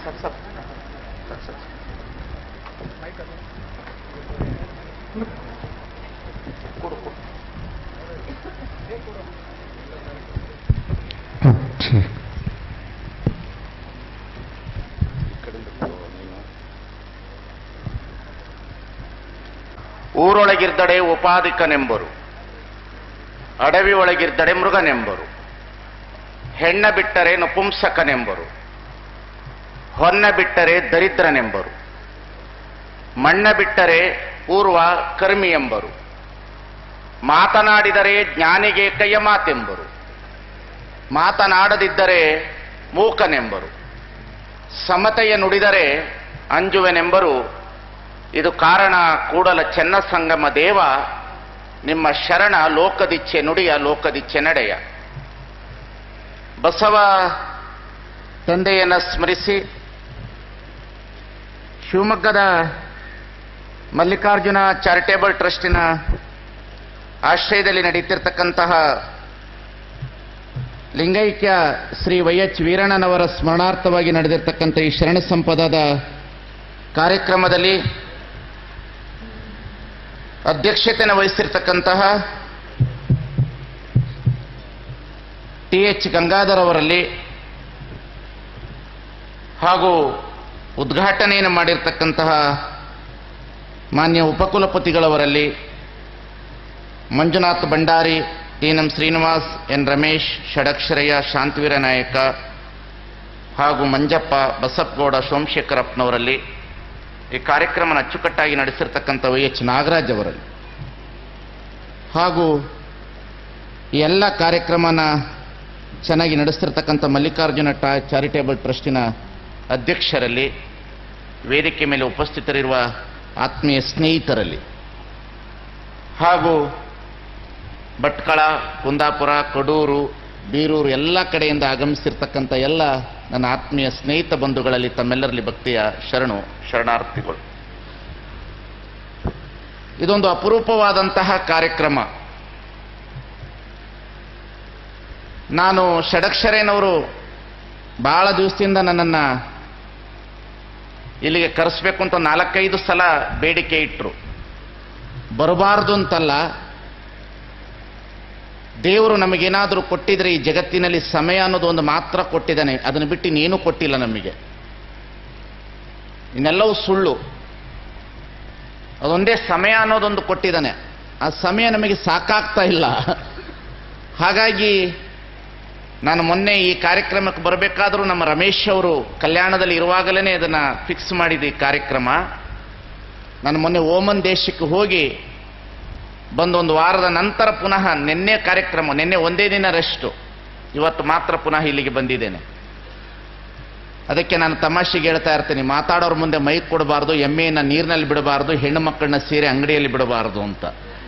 Sir sir sir sir ಕೊಡು ಕೊಡು ಈ ಕಡೆಯಿಂದ ಕೊಡು ನೀನು. ಊರೊಳಗಿರ್ದಡೆ ಉಪಾಧಿಕನೆಂಬರು ಅಡವಿ ಒಳಗಿರ್ದಡೆ ಮೃಗನೆಂಬರು ಹೆಣ್ಣ ಬಿಟ್ಟರೆ ನಪುಂಸಕನೆಂಬರು ಹೊನ್ನ ಬಿಟ್ಟರೆ ದರಿದ್ರನೆಂಬರು ಮಣ್ಣ ಬಿಟ್ಟರೆ ಪೂರ್ವ ಕರ್ಮಿ ಎಂಬರು ಮಾತನಾಡಿದರೆ ಜ್ಞಾನಿಗೆ ಕೈಯ ಮಾತೆಂಬರು ಮಾತನಾಡದಿದ್ದರೆ ಮೂಕನೆಂಬರು ಸಮತೆಯ ನುಡಿದರೆ ಅಂಜುವೆನೆಂಬರು ಇದು ಕಾರಣ ಕೂಡಲ ಚೆನ್ನ ಸಂಗಮ ದೇವ ನಿಮ್ಮ ಶರಣ ಲೋಕದಿಚ್ಛೆ ನುಡಿಯ ಲೋಕದಿಚ್ಛೆ ನಡೆಯ ಬಸವ ತಂದೆಯನ್ನು ಸ್ಮರಿಸಿ ಶಿವಮೊಗ್ಗದ ಮಲ್ಲಿಕಾರ್ಜುನ ಚಾರಿಟೇಬಲ್ ಟ್ರಸ್ಟಿನ ಆಶ್ರಯದಲ್ಲಿ ನಡೀತಿರ್ತಕ್ಕಂತಹ ಲಿಂಗೈಕ್ಯ ಶ್ರೀ ವೈ ಎಚ್ ವೀರಣ್ಣನವರ ಸ್ಮರಣಾರ್ಥವಾಗಿ ನಡೆದಿರ್ತಕ್ಕಂಥ ಈ ಶರಣ ಸಂಪದದ ಕಾರ್ಯಕ್ರಮದಲ್ಲಿ ಅಧ್ಯಕ್ಷತೆಯನ್ನು ವಹಿಸಿರ್ತಕ್ಕಂತಹ ಟಿ ಎಚ್ ಗಂಗಾಧರ್ ಅವರಲ್ಲಿ ಹಾಗೂ ಉದ್ಘಾಟನೆಯನ್ನು ಮಾಡಿರ್ತಕ್ಕಂತಹ ಮಾನ್ಯ ಉಪಕುಲಪತಿಗಳವರಲ್ಲಿ Manjunath Bhandari T M Srinivas N Ramesh Shadaksharayya Shantaveera Nayaka ಹಾಗೂ ಮಂಜಪ್ಪ ಬಸಪ್ಪಗೌಡ ಸೋಮಶೇಖರಪ್ಪನವರಲ್ಲಿ ಈ ಕಾರ್ಯಕ್ರಮನ ಅಚ್ಚುಕಟ್ಟಾಗಿ ನಡೆಸಿರ್ತಕ್ಕಂಥ ವೈ ಎಚ್ ನಾಗರಾಜ್ ಅವರಲ್ಲಿ ಹಾಗೂ ಈ ಎಲ್ಲ ಕಾರ್ಯಕ್ರಮನ ಚೆನ್ನಾಗಿ ನಡೆಸ್ತಿರ್ತಕ್ಕಂಥ ಮಲ್ಲಿಕಾರ್ಜುನ ಟಾ ಚಾರಿಟೇಬಲ್ ಟ್ರಸ್ಟಿನ ಅಧ್ಯಕ್ಷರಲ್ಲಿ ವೇದಿಕೆ ಮೇಲೆ ಉಪಸ್ಥಿತರಿರುವ ಆತ್ಮೀಯ ಸ್ನೇಹಿತರಲ್ಲಿ ಹಾಗೂ ಭಟ್ಕಳ ಕುಂದಾಪುರ ಕಡೂರು ಬೀರೂರು ಎಲ್ಲ ಕಡೆಯಿಂದ ಆಗಮಿಸಿರ್ತಕ್ಕಂಥ ಎಲ್ಲ ನನ್ನ ಆತ್ಮೀಯ ಸ್ನೇಹಿತ ಬಂಧುಗಳಲ್ಲಿ ತಮ್ಮೆಲ್ಲರಲ್ಲಿ ಭಕ್ತಿಯ ಶರಣು ಶರಣಾರ್ಥಿಗಳು ಇದೊಂದು ಅಪರೂಪವಾದಂತಹ ಕಾರ್ಯಕ್ರಮ ನಾನು ಷಡಕ್ಷರೇನವರು ಬಹಳ ದಿವಸದಿಂದ ನನ್ನನ್ನು ಇಲ್ಲಿಗೆ ಕರೆಸ್ಬೇಕು ಅಂತ ನಾಲ್ಕೈದು ಸಲ ಬೇಡಿಕೆ ಇಟ್ಟರು ಬರಬಾರ್ದು ಅಂತಲ್ಲ ದೇವರು ನಮಗೇನಾದರೂ ಕೊಟ್ಟಿದ್ರೆ ಈ ಜಗತ್ತಿನಲ್ಲಿ ಸಮಯ ಅನ್ನೋದು ಒಂದು ಮಾತ್ರ ಕೊಟ್ಟಿದ್ದಾನೆ ಅದನ್ನು ಬಿಟ್ಟು ಇನ್ನೇನು ಕೊಟ್ಟಿಲ್ಲ ನಮಗೆ ಇನ್ನೆಲ್ಲವೂ ಸುಳ್ಳು ಅದೊಂದೇ ಸಮಯ ಅನ್ನೋದೊಂದು ಕೊಟ್ಟಿದ್ದಾನೆ ಆ ಸಮಯ ನಮಗೆ ಸಾಕಾಗ್ತಾ ಇಲ್ಲ ಹಾಗಾಗಿ ನಾನು ಮೊನ್ನೆ ಈ ಕಾರ್ಯಕ್ರಮಕ್ಕೆ ಬರಬೇಕಾದರೂ ನಮ್ಮ ರಮೇಶ್ ಅವರು ಕಲ್ಯಾಣದಲ್ಲಿ ಇರುವಾಗಲೇ ಅದನ್ನು ಫಿಕ್ಸ್ ಮಾಡಿದ ಈ ಕಾರ್ಯಕ್ರಮ ನಾನು ಮೊನ್ನೆ ಓಮನ್ ದೇಶಕ್ಕೆ ಹೋಗಿ ಬಂದೊಂದು ವಾರದ ನಂತರ ಪುನಃ ನಿನ್ನೆ ಕಾರ್ಯಕ್ರಮ ನಿನ್ನೆ ಒಂದೇ ದಿನ ರೆಸ್ಟು ಇವತ್ತು ಮಾತ್ರ ಪುನಃ ಇಲ್ಲಿಗೆ ಬಂದಿದ್ದೇನೆ ಅದಕ್ಕೆ ನಾನು ತಮಾಷೆಗೆ ಹೇಳ್ತಾ ಇರ್ತೀನಿ ಮಾತಾಡೋರ ಮುಂದೆ ಮೈಕ್ ಕೊಡಬಾರ್ದು ಎಮ್ಮೆಯನ್ನು ನೀರಿನಲ್ಲಿ ಬಿಡಬಾರ್ದು ಹೆಣ್ಣು ಮಕ್ಕಳನ್ನ ಸೀರೆ ಅಂಗಡಿಯಲ್ಲಿ ಬಿಡಬಾರ್ದು ಅಂತ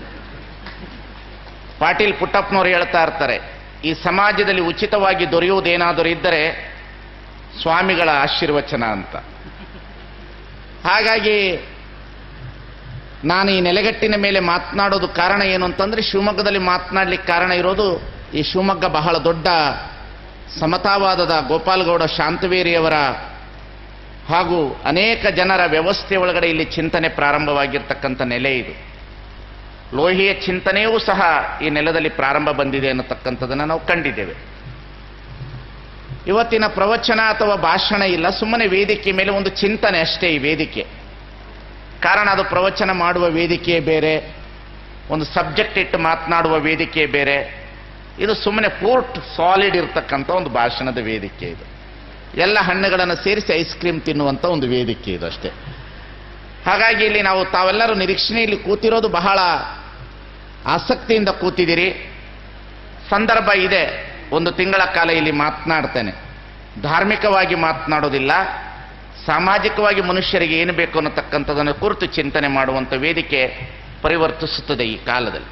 ಪಾಟೀಲ್ ಪುಟ್ಟಪ್ಪನವರು ಹೇಳ್ತಾ ಇರ್ತಾರೆ ಈ ಸಮಾಜದಲ್ಲಿ ಉಚಿತವಾಗಿ ದೊರೆಯುವುದೇನಾದರೂ ಇದ್ದರೆ ಸ್ವಾಮಿಗಳ ಆಶೀರ್ವಚನ ಅಂತ ಹಾಗಾಗಿ ನಾನು ಈ ನೆಲೆಗಟ್ಟಿನ ಮೇಲೆ ಮಾತನಾಡೋದು ಕಾರಣ ಏನು ಅಂತಂದ್ರೆ ಶಿವಮೊಗ್ಗದಲ್ಲಿ ಮಾತನಾಡ್ಲಿಕ್ಕೆ ಕಾರಣ ಇರೋದು ಈ ಶಿವಮೊಗ್ಗ ಬಹಳ ದೊಡ್ಡ ಸಮತಾವಾದದ ಗೋಪಾಲಗೌಡ ಶಾಂತವೇರಿಯವರ ಹಾಗೂ ಅನೇಕ ಜನರ ವ್ಯವಸ್ಥೆ ಒಳಗಡೆ ಇಲ್ಲಿ ಚಿಂತನೆ ಪ್ರಾರಂಭವಾಗಿರ್ತಕ್ಕಂಥ ನೆಲೆ ಇದು ಲೋಹಿಯ ಚಿಂತನೆಯೂ ಸಹ ಈ ನೆಲದಲ್ಲಿ ಪ್ರಾರಂಭ ಬಂದಿದೆ ಅನ್ನತಕ್ಕಂಥದ್ದನ್ನು ನಾವು ಕಂಡಿದ್ದೇವೆ ಇವತ್ತಿನ ಪ್ರವಚನ ಅಥವಾ ಭಾಷಣ ಇಲ್ಲ ಸುಮ್ಮನೆ ವೇದಿಕೆ ಮೇಲೆ ಒಂದು ಚಿಂತನೆ ಅಷ್ಟೇ ಈ ವೇದಿಕೆ ಕಾರಣ ಅದು ಪ್ರವಚನ ಮಾಡುವ ವೇದಿಕೆ ಬೇರೆ ಒಂದು ಸಬ್ಜೆಕ್ಟ್ ಇಟ್ಟು ಮಾತನಾಡುವ ವೇದಿಕೆ ಬೇರೆ ಇದು ಸುಮ್ಮನೆ ಪೂರ್ಟ್ ಸಾಲಿಡ್ ಇರತಕ್ಕಂಥ ಒಂದು ಭಾಷಣದ ವೇದಿಕೆ ಇದು ಎಲ್ಲ ಹಣ್ಣುಗಳನ್ನು ಸೇರಿಸಿ ಐಸ್ ಕ್ರೀಮ್ ತಿನ್ನುವಂಥ ಒಂದು ವೇದಿಕೆ ಇದು ಅಷ್ಟೇ ಹಾಗಾಗಿ ಇಲ್ಲಿ ನಾವು ತಾವೆಲ್ಲರೂ ನಿರೀಕ್ಷಣೆಯಲ್ಲಿ ಕೂತಿರೋದು ಬಹಳ ಆಸಕ್ತಿಯಿಂದ ಕೂತಿದ್ದೀರಿ ಸಂದರ್ಭ ಇದೆ ಒಂದು ತಿಂಗಳ ಕಾಲ ಇಲ್ಲಿ ಮಾತನಾಡ್ತೇನೆ ಧಾರ್ಮಿಕವಾಗಿ ಮಾತನಾಡೋದಿಲ್ಲ ಸಾಮಾಜಿಕವಾಗಿ ಮನುಷ್ಯರಿಗೆ ಏನು ಬೇಕು ಅನ್ನತಕ್ಕಂಥದ್ದನ್ನು ಕುರಿತು ಚಿಂತನೆ ಮಾಡುವಂಥ ವೇದಿಕೆ ಪರಿವರ್ತಿಸುತ್ತದೆ ಈ ಕಾಲದಲ್ಲಿ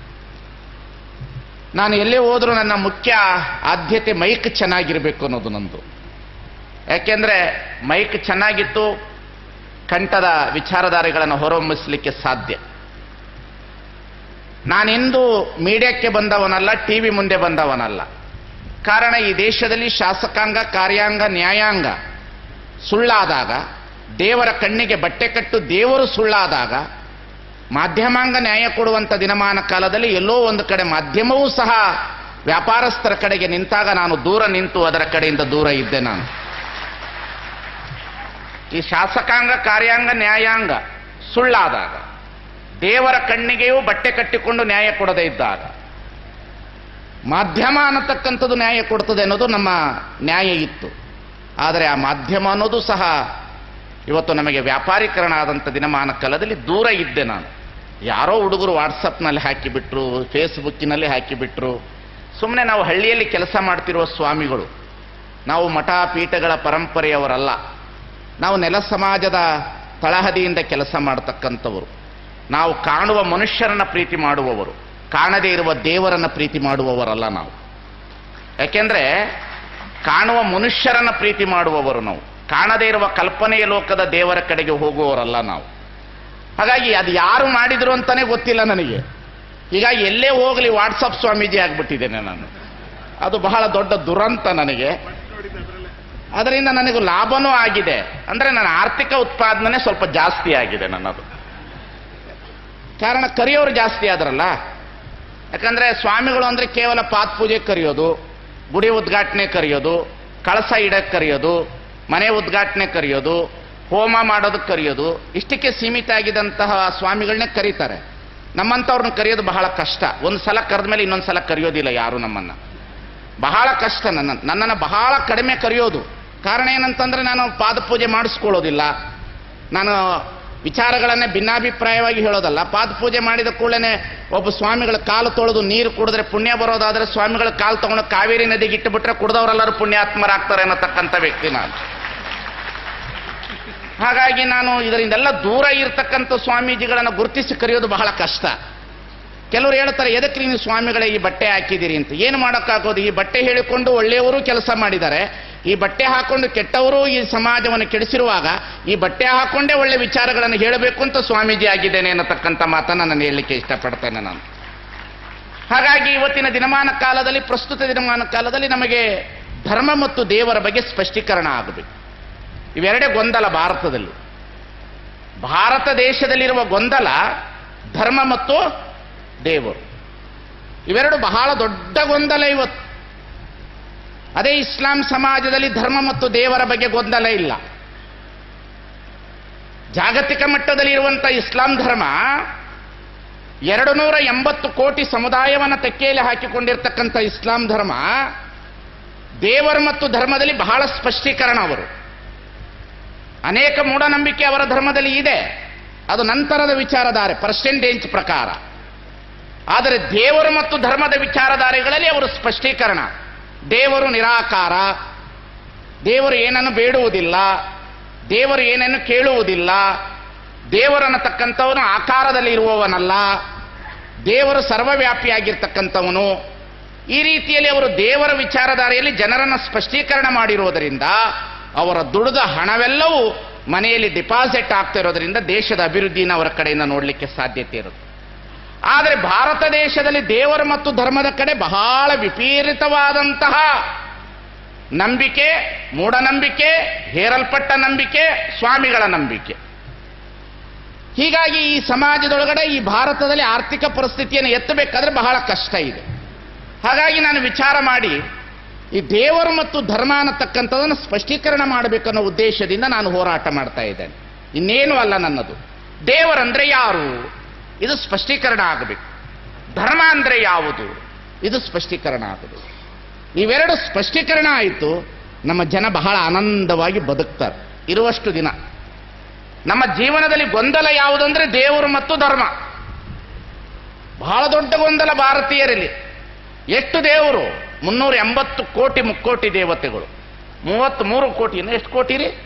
ನಾನು ಎಲ್ಲೇ ಹೋದರೂ ನನ್ನ ಮುಖ್ಯ ಆದ್ಯತೆ ಮೈಕ್ ಚೆನ್ನಾಗಿರಬೇಕು ಅನ್ನೋದು ನಂದು ಯಾಕೆಂದ್ರೆ ಮೈಕ್ ಚೆನ್ನಾಗಿತ್ತು ಕಂಠದ ವಿಚಾರಧಾರೆಗಳನ್ನು ಹೊರಹೊಮ್ಮಿಸಲಿಕ್ಕೆ ಸಾಧ್ಯ ನಾನೆಂದು ಮೀಡಿಯಾಕ್ಕೆ ಬಂದವನಲ್ಲ ಟಿವಿ ಮುಂದೆ ಬಂದವನಲ್ಲ ಕಾರಣ ಈ ದೇಶದಲ್ಲಿ ಶಾಸಕಾಂಗ ಕಾರ್ಯಾಂಗ ನ್ಯಾಯಾಂಗ ಸುಳ್ಳಾದಾಗ ದೇವರ ಕಣ್ಣಿಗೆ ಬಟ್ಟೆ ಕಟ್ಟು ದೇವರು ಸುಳ್ಳಾದಾಗ ಮಾಧ್ಯಮಾಂಗ ನ್ಯಾಯ ಕೊಡುವಂಥ ದಿನಮಾನ ಕಾಲದಲ್ಲಿ ಎಲ್ಲೋ ಒಂದು ಕಡೆ ಮಾಧ್ಯಮವೂ ಸಹ ವ್ಯಾಪಾರಸ್ಥರ ಕಡೆಗೆ ನಿಂತಾಗ ನಾನು ದೂರ ನಿಂತು ಅದರ ಕಡೆಯಿಂದ ದೂರ ಇದ್ದೆ ನಾನು ಈ ಶಾಸಕಾಂಗ ಕಾರ್ಯಾಂಗ ನ್ಯಾಯಾಂಗ ಸುಳ್ಳಾದಾಗ ದೇವರ ಕಣ್ಣಿಗೆಯೂ ಬಟ್ಟೆ ಕಟ್ಟಿಕೊಂಡು ನ್ಯಾಯ ಕೊಡದೇ ಇದ್ದಾಗ ಮಾಧ್ಯಮ ಅನ್ನತಕ್ಕಂಥದ್ದು ನ್ಯಾಯ ಕೊಡ್ತದೆ ಅನ್ನೋದು ನಮ್ಮ ನ್ಯಾಯ ಇತ್ತು ಆದರೆ ಆ ಮಾಧ್ಯಮ ಅನ್ನೋದು ಸಹ ಇವತ್ತು ನಮಗೆ ವ್ಯಾಪಾರೀಕರಣ ಆದಂಥ ದಿನಮಾನ ಕಾಲದಲ್ಲಿ ದೂರ ಇದ್ದೆ ನಾನು ಯಾರೋ ಹುಡುಗರು ವಾಟ್ಸಪ್ನಲ್ಲಿ ಹಾಕಿಬಿಟ್ರು ಫೇಸ್ಬುಕ್ಕಿನಲ್ಲಿ ಹಾಕಿಬಿಟ್ರು ಸುಮ್ಮನೆ ನಾವು ಹಳ್ಳಿಯಲ್ಲಿ ಕೆಲಸ ಮಾಡ್ತಿರುವ ಸ್ವಾಮಿಗಳು ನಾವು ಮಠ ಪೀಠಗಳ ಪರಂಪರೆಯವರಲ್ಲ ನಾವು ನೆಲ ಸಮಾಜದ ತಳಹದಿಯಿಂದ ಕೆಲಸ ಮಾಡತಕ್ಕಂಥವರು ನಾವು ಕಾಣುವ ಮನುಷ್ಯರನ್ನ ಪ್ರೀತಿ ಮಾಡುವವರು ಕಾಣದೇ ಇರುವ ದೇವರನ್ನ ಪ್ರೀತಿ ಮಾಡುವವರಲ್ಲ ನಾವು ಯಾಕೆಂದ್ರೆ ಕಾಣುವ ಮನುಷ್ಯರನ್ನ ಪ್ರೀತಿ ಮಾಡುವವರು ನಾವು ಕಾಣದೇ ಇರುವ ಕಲ್ಪನೆಯ ಲೋಕದ ದೇವರ ಕಡೆಗೆ ಹೋಗುವವರಲ್ಲ ನಾವು ಹಾಗಾಗಿ ಅದು ಯಾರು ಮಾಡಿದ್ರು ಅಂತಾನೆ ಗೊತ್ತಿಲ್ಲ ನನಗೆ ಹೀಗಾಗಿ ಎಲ್ಲೇ ಹೋಗಲಿ ವಾಟ್ಸಪ್ ಸ್ವಾಮೀಜಿ ಆಗ್ಬಿಟ್ಟಿದ್ದೇನೆ ನಾನು ಅದು ಬಹಳ ದೊಡ್ಡ ದುರಂತ ನನಗೆ ಅದರಿಂದ ನನಗೆ ಲಾಭನೂ ಆಗಿದೆ ಅಂದ್ರೆ ನನ್ನ ಆರ್ಥಿಕ ಉತ್ಪಾದನೆ ಸ್ವಲ್ಪ ಜಾಸ್ತಿ ಆಗಿದೆ ನನ್ನದು ಕಾರಣ ಕರೆಯೋರು ಜಾಸ್ತಿ ಆದ್ರಲ್ಲ ಯಾಕಂದ್ರೆ ಸ್ವಾಮಿಗಳು ಅಂದ್ರೆ ಕೇವಲ ಪಾತ್ ಪೂಜೆ ಕರೆಯೋದು ಗುಡಿ ಉದ್ಘಾಟನೆ ಕರೆಯೋದು ಕಳಸ ಇಡಕ್ಕೆ ಕರೆಯೋದು ಮನೆ ಉದ್ಘಾಟನೆ ಕರೆಯೋದು ಹೋಮ ಮಾಡೋದಕ್ಕೆ ಕರೆಯೋದು ಇಷ್ಟಕ್ಕೆ ಸೀಮಿತ ಆಗಿದಂತಹ ಸ್ವಾಮಿಗಳನ್ನೇ ಕರೀತಾರೆ ನಮ್ಮಂಥವ್ರನ್ನ ಕರೆಯೋದು ಬಹಳ ಕಷ್ಟ ಒಂದು ಸಲ ಕರೆದ ಮೇಲೆ ಇನ್ನೊಂದು ಸಲ ಕರೆಯೋದಿಲ್ಲ ಯಾರು ನಮ್ಮನ್ನ ಬಹಳ ಕಷ್ಟ ನನ್ನ ನನ್ನನ್ನು ಬಹಳ ಕಡಿಮೆ ಕರೆಯೋದು ಕಾರಣ ಏನಂತಂದ್ರೆ ನಾನು ಪಾದ ಪೂಜೆ ಮಾಡಿಸ್ಕೊಳ್ಳೋದಿಲ್ಲ ನಾನು ವಿಚಾರಗಳನ್ನೇ ಭಿನ್ನಾಭಿಪ್ರಾಯವಾಗಿ ಹೇಳೋದಲ್ಲ ಪಾದ ಪೂಜೆ ಮಾಡಿದ ಕೂಡಲೇ ಒಬ್ಬ ಸ್ವಾಮಿಗಳ ಕಾಲು ತೊಳೆದು ನೀರು ಕುಡಿದ್ರೆ ಪುಣ್ಯ ಬರೋದಾದ್ರೆ ಸ್ವಾಮಿಗಳ ಕಾಲು ತಗೊಂಡು ಕಾವೇರಿ ನದಿಗೆ ಇಟ್ಟುಬಿಟ್ರೆ ಕುಡ್ದವರೆಲ್ಲರೂ ಪುಣ್ಯಾತ್ಮರಾಗ್ತಾರೆ ಅನ್ನತಕ್ಕಂಥ ವ್ಯಕ್ತಿ ನಾನು ಹಾಗಾಗಿ ನಾನು ಇದರಿಂದೆಲ್ಲ ದೂರ ಇರತಕ್ಕಂಥ ಸ್ವಾಮೀಜಿಗಳನ್ನು ಗುರುತಿಸಿ ಕರೆಯೋದು ಬಹಳ ಕಷ್ಟ ಕೆಲವರು ಹೇಳ್ತಾರೆ ಎದಕ್ಕೆ ನೀವು ಸ್ವಾಮಿಗಳೇ ಈ ಬಟ್ಟೆ ಹಾಕಿದ್ದೀರಿ ಅಂತ ಏನು ಮಾಡೋಕ್ಕಾಗೋದು ಈ ಬಟ್ಟೆ ಹೇಳಿಕೊಂಡು ಒಳ್ಳೆಯವರು ಕೆಲಸ ಮಾಡಿದ್ದಾರೆ ಈ ಬಟ್ಟೆ ಹಾಕೊಂಡು ಕೆಟ್ಟವರು ಈ ಸಮಾಜವನ್ನು ಕೆಡಿಸಿರುವಾಗ ಈ ಬಟ್ಟೆ ಹಾಕೊಂಡೇ ಒಳ್ಳೆ ವಿಚಾರಗಳನ್ನು ಹೇಳಬೇಕು ಅಂತ ಸ್ವಾಮೀಜಿ ಆಗಿದ್ದೇನೆ ಅನ್ನತಕ್ಕಂಥ ಮಾತನ್ನು ನಾನು ಹೇಳಲಿಕ್ಕೆ ಇಷ್ಟಪಡ್ತೇನೆ ನಾನು ಹಾಗಾಗಿ ಇವತ್ತಿನ ದಿನಮಾನ ಕಾಲದಲ್ಲಿ ಪ್ರಸ್ತುತ ದಿನಮಾನ ಕಾಲದಲ್ಲಿ ನಮಗೆ ಧರ್ಮ ಮತ್ತು ದೇವರ ಬಗ್ಗೆ ಸ್ಪಷ್ಟೀಕರಣ ಆಗಬೇಕು ಇವೆರಡೇ ಗೊಂದಲ ಭಾರತದಲ್ಲಿ ಭಾರತ ದೇಶದಲ್ಲಿರುವ ಗೊಂದಲ ಧರ್ಮ ಮತ್ತು ದೇವರು ಇವೆರಡು ಬಹಳ ದೊಡ್ಡ ಗೊಂದಲ ಇವತ್ತು ಅದೇ ಇಸ್ಲಾಂ ಸಮಾಜದಲ್ಲಿ ಧರ್ಮ ಮತ್ತು ದೇವರ ಬಗ್ಗೆ ಗೊಂದಲ ಇಲ್ಲ ಜಾಗತಿಕ ಮಟ್ಟದಲ್ಲಿ ಇರುವಂಥ ಇಸ್ಲಾಂ ಧರ್ಮ ಎರಡು ನೂರ ಎಂಬತ್ತು ಕೋಟಿ ಸಮುದಾಯವನ್ನು ತೆಕ್ಕೆಯಲ್ಲಿ ಹಾಕಿಕೊಂಡಿರ್ತಕ್ಕಂಥ ಇಸ್ಲಾಂ ಧರ್ಮ ದೇವರು ಮತ್ತು ಧರ್ಮದಲ್ಲಿ ಬಹಳ ಸ್ಪಷ್ಟೀಕರಣ ಅವರು ಅನೇಕ ಮೂಢನಂಬಿಕೆ ಅವರ ಧರ್ಮದಲ್ಲಿ ಇದೆ ಅದು ನಂತರದ ವಿಚಾರಧಾರೆ ಪರ್ಸೆಂಟೇಜ್ ಪ್ರಕಾರ ಆದರೆ ದೇವರು ಮತ್ತು ಧರ್ಮದ ವಿಚಾರಧಾರೆಗಳಲ್ಲಿ ಅವರು ಸ್ಪಷ್ಟೀಕರಣ ದೇವರು ನಿರಾಕಾರ ದೇವರು ಏನನ್ನು ಬೇಡುವುದಿಲ್ಲ ದೇವರು ಏನನ್ನು ಕೇಳುವುದಿಲ್ಲ ದೇವರನ್ನತಕ್ಕಂಥವನು ಆಕಾರದಲ್ಲಿ ಇರುವವನಲ್ಲ ದೇವರು ಸರ್ವವ್ಯಾಪಿಯಾಗಿರ್ತಕ್ಕಂಥವನು ಈ ರೀತಿಯಲ್ಲಿ ಅವರು ದೇವರ ವಿಚಾರಧಾರೆಯಲ್ಲಿ ಜನರನ್ನು ಸ್ಪಷ್ಟೀಕರಣ ಮಾಡಿರುವುದರಿಂದ ಅವರ ದುಡಿದ ಹಣವೆಲ್ಲವೂ ಮನೆಯಲ್ಲಿ ಡಿಪಾಸಿಟ್ ಆಗ್ತಾ ಇರೋದ್ರಿಂದ ದೇಶದ ಅಭಿವೃದ್ಧಿನ ಅವರ ಕಡೆಯಿಂದ ನೋಡಲಿಕ್ಕೆ ಸಾಧ್ಯತೆ ಇರುತ್ತೆ ಆದರೆ ಭಾರತ ದೇಶದಲ್ಲಿ ದೇವರು ಮತ್ತು ಧರ್ಮದ ಕಡೆ ಬಹಳ ವಿಪರೀತವಾದಂತಹ ನಂಬಿಕೆ ಮೂಢನಂಬಿಕೆ ಹೇರಲ್ಪಟ್ಟ ನಂಬಿಕೆ ಸ್ವಾಮಿಗಳ ನಂಬಿಕೆ ಹೀಗಾಗಿ ಈ ಸಮಾಜದೊಳಗಡೆ ಈ ಭಾರತದಲ್ಲಿ ಆರ್ಥಿಕ ಪರಿಸ್ಥಿತಿಯನ್ನು ಎತ್ತಬೇಕಾದ್ರೆ ಬಹಳ ಕಷ್ಟ ಇದೆ ಹಾಗಾಗಿ ನಾನು ವಿಚಾರ ಮಾಡಿ ಈ ದೇವರು ಮತ್ತು ಧರ್ಮ ಅನ್ನತಕ್ಕಂಥದನ್ನು ಸ್ಪಷ್ಟೀಕರಣ ಮಾಡಬೇಕನ್ನೋ ಉದ್ದೇಶದಿಂದ ನಾನು ಹೋರಾಟ ಮಾಡ್ತಾ ಇದ್ದೇನೆ ಇನ್ನೇನು ಅಲ್ಲ ನನ್ನದು ದೇವರಂದ್ರೆ ಯಾರು ಇದು ಸ್ಪಷ್ಟೀಕರಣ ಆಗಬೇಕು ಧರ್ಮ ಅಂದ್ರೆ ಯಾವುದು ಇದು ಸ್ಪಷ್ಟೀಕರಣ ಆಗಬೇಕು ಇವೆರಡು ಸ್ಪಷ್ಟೀಕರಣ ಆಯಿತು ನಮ್ಮ ಜನ ಬಹಳ ಆನಂದವಾಗಿ ಬದುಕ್ತಾರೆ ಇರುವಷ್ಟು ದಿನ ನಮ್ಮ ಜೀವನದಲ್ಲಿ ಗೊಂದಲ ಯಾವುದಂದ್ರೆ ದೇವರು ಮತ್ತು ಧರ್ಮ ಬಹಳ ದೊಡ್ಡ ಗೊಂದಲ ಭಾರತೀಯರಲ್ಲಿ ಎಷ್ಟು ದೇವರು ಮುನ್ನೂರ ಎಂಬತ್ತು ಕೋಟಿ ಮುಕ್ಕೋಟಿ ದೇವತೆಗಳು ಮೂವತ್ತ್ ಮೂರು ಕೋಟಿ ಇನ್ನು ಎಷ್ಟು ಕೋಟಿ ರೀ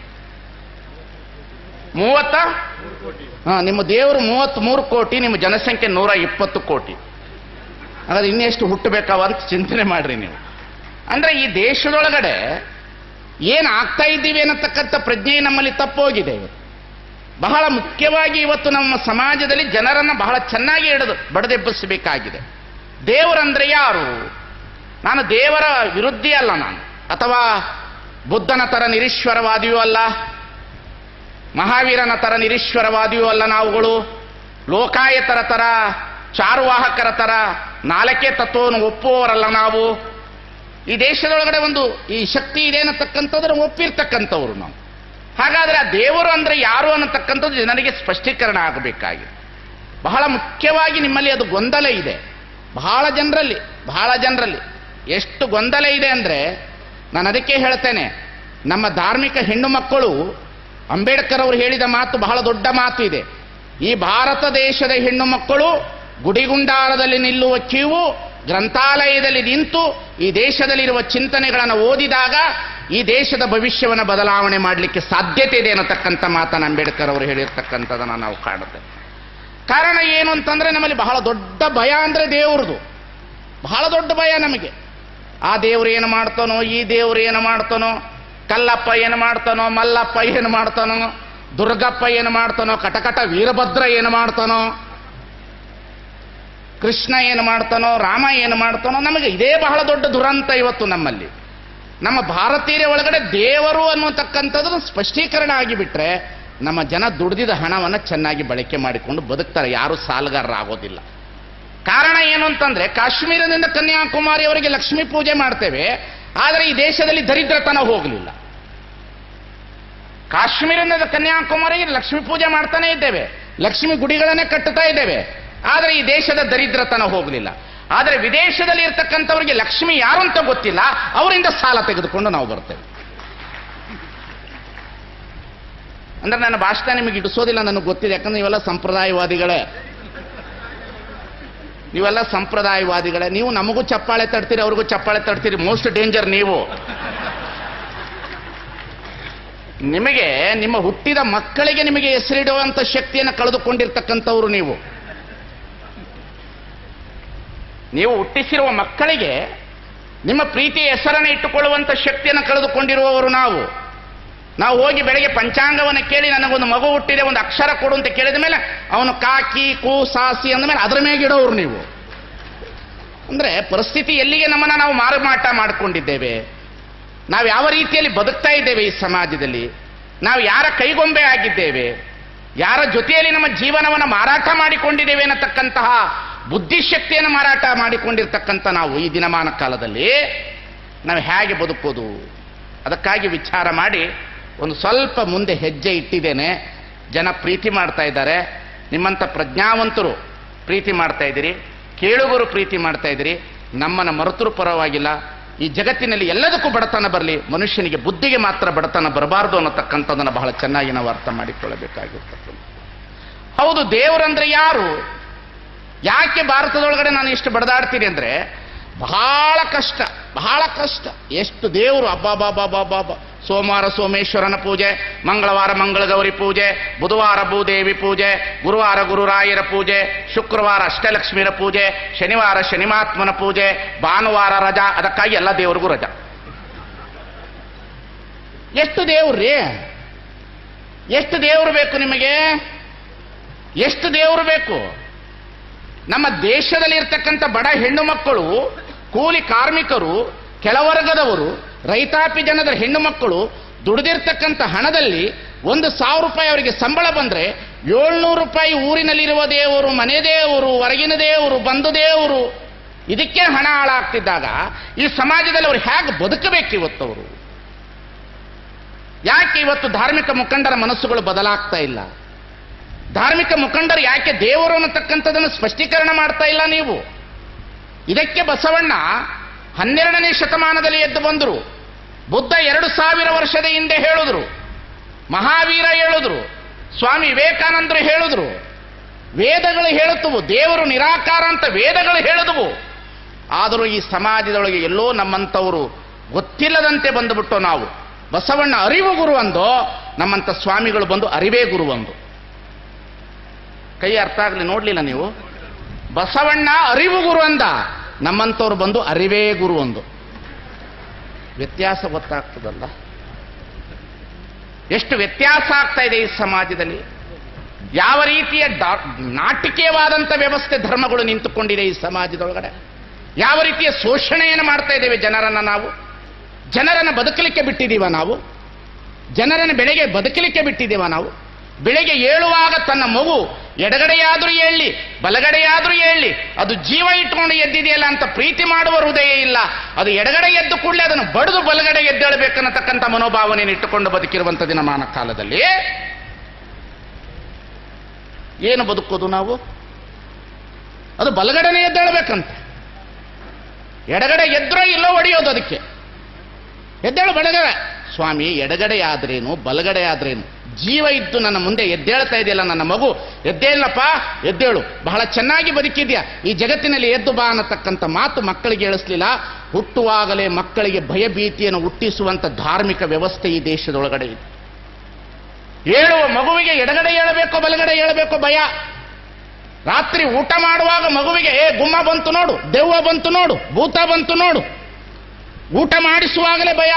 ಮೂವತ್ತ ಹಾ ನಿಮ್ಮ ದೇವರು ಮೂವತ್ತ್ ಮೂರು ಕೋಟಿ ನಿಮ್ಮ ಜನಸಂಖ್ಯೆ ನೂರ ಇಪ್ಪತ್ತು ಕೋಟಿ ಹಾಗಾದ್ರೆ ಇನ್ನೆಷ್ಟು ಹುಟ್ಟಬೇಕಾವ ಅಂತ ಚಿಂತನೆ ಮಾಡ್ರಿ ನೀವು ಅಂದ್ರೆ ಈ ದೇಶದೊಳಗಡೆ ಏನು ಆಗ್ತಾ ಇದ್ದೀವಿ ಅನ್ನತಕ್ಕಂಥ ಪ್ರಜ್ಞೆ ನಮ್ಮಲ್ಲಿ ತಪ್ಪೋಗಿದೆ ಇವತ್ತು ಬಹಳ ಮುಖ್ಯವಾಗಿ ಇವತ್ತು ನಮ್ಮ ಸಮಾಜದಲ್ಲಿ ಜನರನ್ನ ಬಹಳ ಚೆನ್ನಾಗಿ ಹಿಡಿದು ಬಡದೆಬ್ಬಿಸಬೇಕಾಗಿದೆ ದೇವರಂದ್ರೆ ಯಾರು ನಾನು ದೇವರ ವಿರುದ್ಧಿ ಅಲ್ಲ ನಾನು ಅಥವಾ ಬುದ್ಧನ ತರ ನಿರೀಶ್ವರವಾದಿಯೂ ಅಲ್ಲ ಮಹಾವೀರನ ತರ ನಿರೀಶ್ವರವಾದಿಯೂ ಅಲ್ಲ ನಾವುಗಳು ಲೋಕಾಯತರ ತರ ಚಾರುವಾಹಕರ ತರ ನಾಲ್ಕೇ ತತ್ವವನ್ನು ಒಪ್ಪುವವರಲ್ಲ ನಾವು ಈ ದೇಶದೊಳಗಡೆ ಒಂದು ಈ ಶಕ್ತಿ ಇದೆ ಅನ್ನತಕ್ಕಂಥದ್ದನ್ನು ಒಪ್ಪಿರ್ತಕ್ಕಂಥವ್ರು ನಾವು ಹಾಗಾದ್ರೆ ಆ ದೇವರು ಅಂದ್ರೆ ಯಾರು ಅನ್ನತಕ್ಕಂಥದ್ದು ಜನರಿಗೆ ಸ್ಪಷ್ಟೀಕರಣ ಆಗಬೇಕಾಗಿದೆ ಬಹಳ ಮುಖ್ಯವಾಗಿ ನಿಮ್ಮಲ್ಲಿ ಅದು ಗೊಂದಲ ಇದೆ ಬಹಳ ಜನರಲ್ಲಿ ಬಹಳ ಜನರಲ್ಲಿ ಎಷ್ಟು ಗೊಂದಲ ಇದೆ ಅಂದ್ರೆ ನಾನು ಅದಕ್ಕೆ ಹೇಳ್ತೇನೆ ನಮ್ಮ ಧಾರ್ಮಿಕ ಹೆಣ್ಣು ಮಕ್ಕಳು ಅಂಬೇಡ್ಕರ್ ಅವರು ಹೇಳಿದ ಮಾತು ಬಹಳ ದೊಡ್ಡ ಮಾತು ಇದೆ ಈ ಭಾರತ ದೇಶದ ಹೆಣ್ಣು ಮಕ್ಕಳು ಗುಡಿಗುಂಡಾರದಲ್ಲಿ ನಿಲ್ಲುವ ಕಿವು ಗ್ರಂಥಾಲಯದಲ್ಲಿ ನಿಂತು ಈ ದೇಶದಲ್ಲಿರುವ ಚಿಂತನೆಗಳನ್ನು ಓದಿದಾಗ ಈ ದೇಶದ ಭವಿಷ್ಯವನ್ನು ಬದಲಾವಣೆ ಮಾಡಲಿಕ್ಕೆ ಸಾಧ್ಯತೆ ಇದೆ ಅನ್ನತಕ್ಕಂಥ ಮಾತನ್ನು ಅಂಬೇಡ್ಕರ್ ಅವರು ಹೇಳಿರ್ತಕ್ಕಂಥದನ್ನು ನಾವು ಕಾಣುತ್ತೇವೆ ಕಾರಣ ಏನು ಅಂತಂದ್ರೆ ನಮ್ಮಲ್ಲಿ ಬಹಳ ದೊಡ್ಡ ಭಯ ಅಂದ್ರೆ ದೇವ್ರದು ಬಹಳ ದೊಡ್ಡ ಭಯ ನಮಗೆ ಆ ದೇವ್ರು ಏನು ಮಾಡ್ತಾನೋ ಈ ದೇವ್ರು ಏನು ಮಾಡ್ತಾನೋ ಕಲ್ಲಪ್ಪ ಏನು ಮಾಡ್ತಾನೋ ಮಲ್ಲಪ್ಪ ಏನು ಮಾಡ್ತಾನೋ ದುರ್ಗಪ್ಪ ಏನು ಮಾಡ್ತಾನೋ ಕಟಕಟ ವೀರಭದ್ರ ಏನು ಮಾಡ್ತಾನೋ ಕೃಷ್ಣ ಏನು ಮಾಡ್ತಾನೋ ರಾಮ ಏನು ಮಾಡ್ತಾನೋ ನಮಗೆ ಇದೇ ಬಹಳ ದೊಡ್ಡ ದುರಂತ ಇವತ್ತು ನಮ್ಮಲ್ಲಿ ನಮ್ಮ ಭಾರತೀಯರ ಒಳಗಡೆ ದೇವರು ಅನ್ನುವಂತಕ್ಕಂಥದ್ದು ಸ್ಪಷ್ಟೀಕರಣ ಆಗಿಬಿಟ್ರೆ ನಮ್ಮ ಜನ ದುಡ್ದಿದ ಹಣವನ್ನು ಚೆನ್ನಾಗಿ ಬಳಕೆ ಮಾಡಿಕೊಂಡು ಬದುಕ್ತಾರೆ ಯಾರು ಸಾಲಗಾರರಾಗೋದಿಲ್ಲ ಕಾರಣ ಏನು ಅಂತಂದ್ರೆ ಕಾಶ್ಮೀರದಿಂದ ಕನ್ಯಾಕುಮಾರಿಯವರೆಗೆ ಲಕ್ಷ್ಮೀ ಪೂಜೆ ಮಾಡ್ತೇವೆ ಆದರೆ ಈ ದೇಶದಲ್ಲಿ ದರಿದ್ರತನ ಹೋಗಲಿಲ್ಲ ಕಾಶ್ಮೀರದಿಂದ ಕನ್ಯಾಕುಮಾರಿಗೆ ಲಕ್ಷ್ಮೀ ಪೂಜೆ ಮಾಡ್ತಾನೆ ಇದ್ದೇವೆ ಲಕ್ಷ್ಮಿ ಗುಡಿಗಳನ್ನೇ ಕಟ್ಟುತ್ತಾ ಇದ್ದೇವೆ ಆದರೆ ಈ ದೇಶದ ದರಿದ್ರತನ ಹೋಗಲಿಲ್ಲ ಆದರೆ ವಿದೇಶದಲ್ಲಿ ಇರ್ತಕ್ಕಂಥವರಿಗೆ ಲಕ್ಷ್ಮಿ ಯಾರು ಅಂತ ಗೊತ್ತಿಲ್ಲ ಅವರಿಂದ ಸಾಲ ತೆಗೆದುಕೊಂಡು ನಾವು ಬರ್ತೇವೆ ಅಂದ್ರೆ ನನ್ನ ಭಾಷಣ ನಿಮಗೆ ಇಡಿಸೋದಿಲ್ಲ ನನಗೆ ಗೊತ್ತಿದೆ ಯಾಕಂದ್ರೆ ನೀವೆಲ್ಲ ಸಂಪ್ರದಾಯವಾದಿಗಳೇ ನೀವೆಲ್ಲ ಸಂಪ್ರದಾಯವಾದಿಗಳೇ ನೀವು ನಮಗೂ ಚಪ್ಪಾಳೆ ತಡ್ತೀರಿ ಅವ್ರಿಗೂ ಚಪ್ಪಾಳೆ ತಡ್ತೀರಿ ಮೋಸ್ಟ್ ಡೇಂಜರ್ ನೀವು ನಿಮಗೆ ನಿಮ್ಮ ಹುಟ್ಟಿದ ಮಕ್ಕಳಿಗೆ ನಿಮಗೆ ಹೆಸರಿಡುವಂತ ಶಕ್ತಿಯನ್ನು ಕಳೆದುಕೊಂಡಿರ್ತಕ್ಕಂಥವ್ರು ನೀವು ನೀವು ಹುಟ್ಟಿಸಿರುವ ಮಕ್ಕಳಿಗೆ ನಿಮ್ಮ ಪ್ರೀತಿಯ ಹೆಸರನ್ನು ಇಟ್ಟುಕೊಳ್ಳುವಂತ ಶಕ್ತಿಯನ್ನು ಕಳೆದುಕೊಂಡಿರುವವರು ನಾವು ನಾವು ಹೋಗಿ ಬೆಳಗ್ಗೆ ಪಂಚಾಂಗವನ್ನು ಕೇಳಿ ನನಗೊಂದು ಮಗು ಹುಟ್ಟಿದೆ ಒಂದು ಅಕ್ಷರ ಕೊಡು ಅಂತ ಕೇಳಿದ ಮೇಲೆ ಅವನು ಕಾಕಿ ಕೂ ಸಾಸಿ ಅಂದ ಮೇಲೆ ಅದರ ಮೇಗಿಡೋರು ನೀವು ಅಂದ್ರೆ ಪರಿಸ್ಥಿತಿ ಎಲ್ಲಿಗೆ ನಮ್ಮನ್ನ ನಾವು ಮಾರುಮಾಟ ಮಾಡಿಕೊಂಡಿದ್ದೇವೆ ನಾವು ಯಾವ ರೀತಿಯಲ್ಲಿ ಬದುಕ್ತಾ ಇದ್ದೇವೆ ಈ ಸಮಾಜದಲ್ಲಿ ನಾವು ಯಾರ ಕೈಗೊಂಬೆ ಆಗಿದ್ದೇವೆ ಯಾರ ಜೊತೆಯಲ್ಲಿ ನಮ್ಮ ಜೀವನವನ್ನು ಮಾರಾಟ ಮಾಡಿಕೊಂಡಿದ್ದೇವೆ ಅನ್ನತಕ್ಕಂತಹ ಬುದ್ಧಿಶಕ್ತಿಯನ್ನು ಮಾರಾಟ ಮಾಡಿಕೊಂಡಿರ್ತಕ್ಕಂಥ ನಾವು ಈ ದಿನಮಾನ ಕಾಲದಲ್ಲಿ ನಾವು ಹೇಗೆ ಬದುಕೋದು ಅದಕ್ಕಾಗಿ ವಿಚಾರ ಮಾಡಿ ಒಂದು ಸ್ವಲ್ಪ ಮುಂದೆ ಹೆಜ್ಜೆ ಇಟ್ಟಿದ್ದೇನೆ ಜನ ಪ್ರೀತಿ ಮಾಡ್ತಾ ಇದ್ದಾರೆ ನಿಮ್ಮಂಥ ಪ್ರಜ್ಞಾವಂತರು ಪ್ರೀತಿ ಮಾಡ್ತಾ ಇದ್ದೀರಿ ಕೇಳುಗರು ಪ್ರೀತಿ ಮಾಡ್ತಾ ಇದ್ದೀರಿ ನಮ್ಮನ್ನು ಮರೆತರೂ ಪರವಾಗಿಲ್ಲ ಈ ಜಗತ್ತಿನಲ್ಲಿ ಎಲ್ಲದಕ್ಕೂ ಬಡತನ ಬರಲಿ ಮನುಷ್ಯನಿಗೆ ಬುದ್ಧಿಗೆ ಮಾತ್ರ ಬಡತನ ಬರಬಾರದು ಅನ್ನತಕ್ಕಂಥದ್ದನ್ನು ಬಹಳ ಚೆನ್ನಾಗಿ ನಾವು ಅರ್ಥ ಮಾಡಿಕೊಳ್ಳಬೇಕಾಗಿರ್ತಕ್ಕಂಥ ಹೌದು ದೇವರಂದ್ರೆ ಯಾರು ಯಾಕೆ ಭಾರತದೊಳಗಡೆ ನಾನು ಇಷ್ಟು ಬಡದಾಡ್ತೀನಿ ಅಂದ್ರೆ ಬಹಳ ಕಷ್ಟ ಬಹಳ ಕಷ್ಟ ಎಷ್ಟು ದೇವರು ಅಬ್ಬಾಬಾಬಾಬಾಬಾ ಸೋಮವಾರ ಸೋಮೇಶ್ವರನ ಪೂಜೆ ಮಂಗಳವಾರ ಮಂಗಳಗೌರಿ ಪೂಜೆ ಬುಧವಾರ ಭೂದೇವಿ ಪೂಜೆ ಗುರುವಾರ ಗುರುರಾಯರ ಪೂಜೆ ಶುಕ್ರವಾರ ಅಷ್ಟಲಕ್ಷ್ಮಿಯರ ಪೂಜೆ ಶನಿವಾರ ಶನಿಮಾತ್ಮನ ಪೂಜೆ ಭಾನುವಾರ ರಜಾ ಅದಕ್ಕಾಗಿ ಎಲ್ಲ ದೇವರಿಗೂ ರಜಾ ಎಷ್ಟು ದೇವ್ರಿ ಎಷ್ಟು ದೇವರು ಬೇಕು ನಿಮಗೆ ಎಷ್ಟು ದೇವರು ಬೇಕು ನಮ್ಮ ದೇಶದಲ್ಲಿ ಇರ್ತಕ್ಕಂಥ ಬಡ ಹೆಣ್ಣು ಮಕ್ಕಳು ಕೂಲಿ ಕಾರ್ಮಿಕರು ಕೆಳವರ್ಗದವರು ರೈತಾಪಿ ಜನದ ಹೆಣ್ಣು ಮಕ್ಕಳು ದುಡಿದಿರ್ತಕ್ಕಂಥ ಹಣದಲ್ಲಿ ಒಂದು ಸಾವಿರ ರೂಪಾಯಿ ಅವರಿಗೆ ಸಂಬಳ ಬಂದ್ರೆ ಏಳ್ನೂರು ರೂಪಾಯಿ ಊರಿನಲ್ಲಿರುವ ದೇವರು ಮನೆ ದೇವರು ಹೊರಗಿನ ದೇವರು ಬಂಧು ದೇವರು ಇದಕ್ಕೆ ಹಣ ಹಾಳಾಗ್ತಿದ್ದಾಗ ಈ ಸಮಾಜದಲ್ಲಿ ಅವರು ಹೇಗೆ ಬದುಕಬೇಕು ಇವತ್ತು ಅವರು ಯಾಕೆ ಇವತ್ತು ಧಾರ್ಮಿಕ ಮುಖಂಡರ ಮನಸ್ಸುಗಳು ಬದಲಾಗ್ತಾ ಇಲ್ಲ ಧಾರ್ಮಿಕ ಮುಖಂಡರು ಯಾಕೆ ದೇವರು ಅನ್ನತಕ್ಕಂಥದ್ದನ್ನು ಸ್ಪಷ್ಟೀಕರಣ ಮಾಡ್ತಾ ಇಲ್ಲ ನೀವು ಇದಕ್ಕೆ ಬಸವಣ್ಣ ಹನ್ನೆರಡನೇ ಶತಮಾನದಲ್ಲಿ ಎದ್ದು ಬಂದರು ಬುದ್ಧ ಎರಡು ಸಾವಿರ ವರ್ಷದ ಹಿಂದೆ ಹೇಳಿದ್ರು ಮಹಾವೀರ ಹೇಳಿದ್ರು ಸ್ವಾಮಿ ವಿವೇಕಾನಂದರು ಹೇಳಿದ್ರು ವೇದಗಳು ಹೇಳುತ್ತವು ದೇವರು ನಿರಾಕಾರ ಅಂತ ವೇದಗಳು ಹೇಳಿದವು ಆದರೂ ಈ ಸಮಾಜದೊಳಗೆ ಎಲ್ಲೋ ನಮ್ಮಂಥವರು ಗೊತ್ತಿಲ್ಲದಂತೆ ಬಂದುಬಿಟ್ಟು ನಾವು ಬಸವಣ್ಣ ಅರಿವು ಗುರು ಅಂದೋ ನಮ್ಮಂಥ ಸ್ವಾಮಿಗಳು ಬಂದು ಅರಿವೇ ಗುರು ಅಂದು ಕೈ ಅರ್ಥ ಆಗಲಿ ನೋಡ್ಲಿಲ್ಲ ನೀವು ಬಸವಣ್ಣ ಅರಿವು ಗುರು ಅಂದ ನಮ್ಮಂಥವ್ರು ಬಂದು ಅರಿವೇ ಗುರು ಅಂದು ವ್ಯತ್ಯಾಸ ಗೊತ್ತಾಗ್ತದಲ್ಲ ಎಷ್ಟು ವ್ಯತ್ಯಾಸ ಆಗ್ತಾ ಇದೆ ಈ ಸಮಾಜದಲ್ಲಿ ಯಾವ ರೀತಿಯ ಡಾ- ನಾಟಕೀಯವಾದಂಥ ವ್ಯವಸ್ಥೆ ಧರ್ಮಗಳು ನಿಂತುಕೊಂಡಿದೆ ಈ ಸಮಾಜದೊಳಗಡೆ ಯಾವ ರೀತಿಯ ಶೋಷಣೆಯನ್ನು ಮಾಡ್ತಾ ಇದ್ದೇವೆ ಜನರನ್ನ ನಾವು ಜನರನ್ನು ಬದುಕಲಿಕ್ಕೆ ಬಿಟ್ಟಿದ್ದೀವ ನಾವು ಜನರನ್ನು ಬೆಳಗ್ಗೆ ಬದುಕಲಿಕ್ಕೆ ಬಿಟ್ಟಿದ್ದೀವ ನಾವು ಬೆಳಗ್ಗೆ ಏಳುವಾಗ ತನ್ನ ಮಗು ಎಡಗಡೆಯಾದರೂ ಏಳಿ ಬಲಗಡೆಯಾದರೂ ಏಳಿ ಅದು ಜೀವ ಇಟ್ಕೊಂಡು ಎದ್ದಿದೆಯಲ್ಲ ಅಂತ ಪ್ರೀತಿ ಮಾಡುವ ಹೃದಯ ಇಲ್ಲ ಅದು ಎಡಗಡೆ ಎದ್ದು ಕೂಡಲೇ ಅದನ್ನು ಬಡಿದು ಬಲಗಡೆ ಎದ್ದೇಳಬೇಕನ್ನತಕ್ಕಂಥ ಮನೋಭಾವನೆಯನ್ನು ಇಟ್ಟುಕೊಂಡು ಬದುಕಿರುವಂಥ ದಿನಮಾನ ಕಾಲದಲ್ಲಿ ಏನು ಬದುಕೋದು ನಾವು ಅದು ಬಲಗಡೆನೇ ಎದ್ದೇಳಬೇಕಂತೆ ಎಡಗಡೆ ಎದ್ರೋ ಇಲ್ಲೋ ಹೊಡೆಯೋದು ಅದಕ್ಕೆ ಎದ್ದೇಳು ಬಲಗಡೆ ಸ್ವಾಮಿ ಎಡಗಡೆ ಆದ್ರೇನು ಬಲಗಡೆ ಆದ್ರೇನು ಜೀವ ಇದ್ದು ನನ್ನ ಮುಂದೆ ಎದ್ದೇಳ್ತಾ ಇದೆಯಲ್ಲ ನನ್ನ ಮಗು ಎದ್ದೇಳಪ್ಪ ಎದ್ದೇಳು ಬಹಳ ಚೆನ್ನಾಗಿ ಬದುಕಿದ್ಯಾ ಈ ಜಗತ್ತಿನಲ್ಲಿ ಎದ್ದು ಬಾ ಅನ್ನತಕ್ಕಂಥ ಮಾತು ಮಕ್ಕಳಿಗೆ ಹೇಳಿಸ್ಲಿಲ್ಲ ಹುಟ್ಟುವಾಗಲೇ ಮಕ್ಕಳಿಗೆ ಭಯಭೀತಿಯನ್ನು ಹುಟ್ಟಿಸುವಂತ ಧಾರ್ಮಿಕ ವ್ಯವಸ್ಥೆ ಈ ದೇಶದೊಳಗಡೆ ಇದೆ ಹೇಳುವ ಮಗುವಿಗೆ ಎಡಗಡೆ ಹೇಳಬೇಕೋ ಬಲಗಡೆ ಹೇಳಬೇಕೋ ಭಯ ರಾತ್ರಿ ಊಟ ಮಾಡುವಾಗ ಮಗುವಿಗೆ ಏ ಗುಮ್ಮ ಬಂತು ನೋಡು ದೆವ್ವ ಬಂತು ನೋಡು ಭೂತ ಬಂತು ನೋಡು ಊಟ ಮಾಡಿಸುವಾಗಲೇ ಭಯ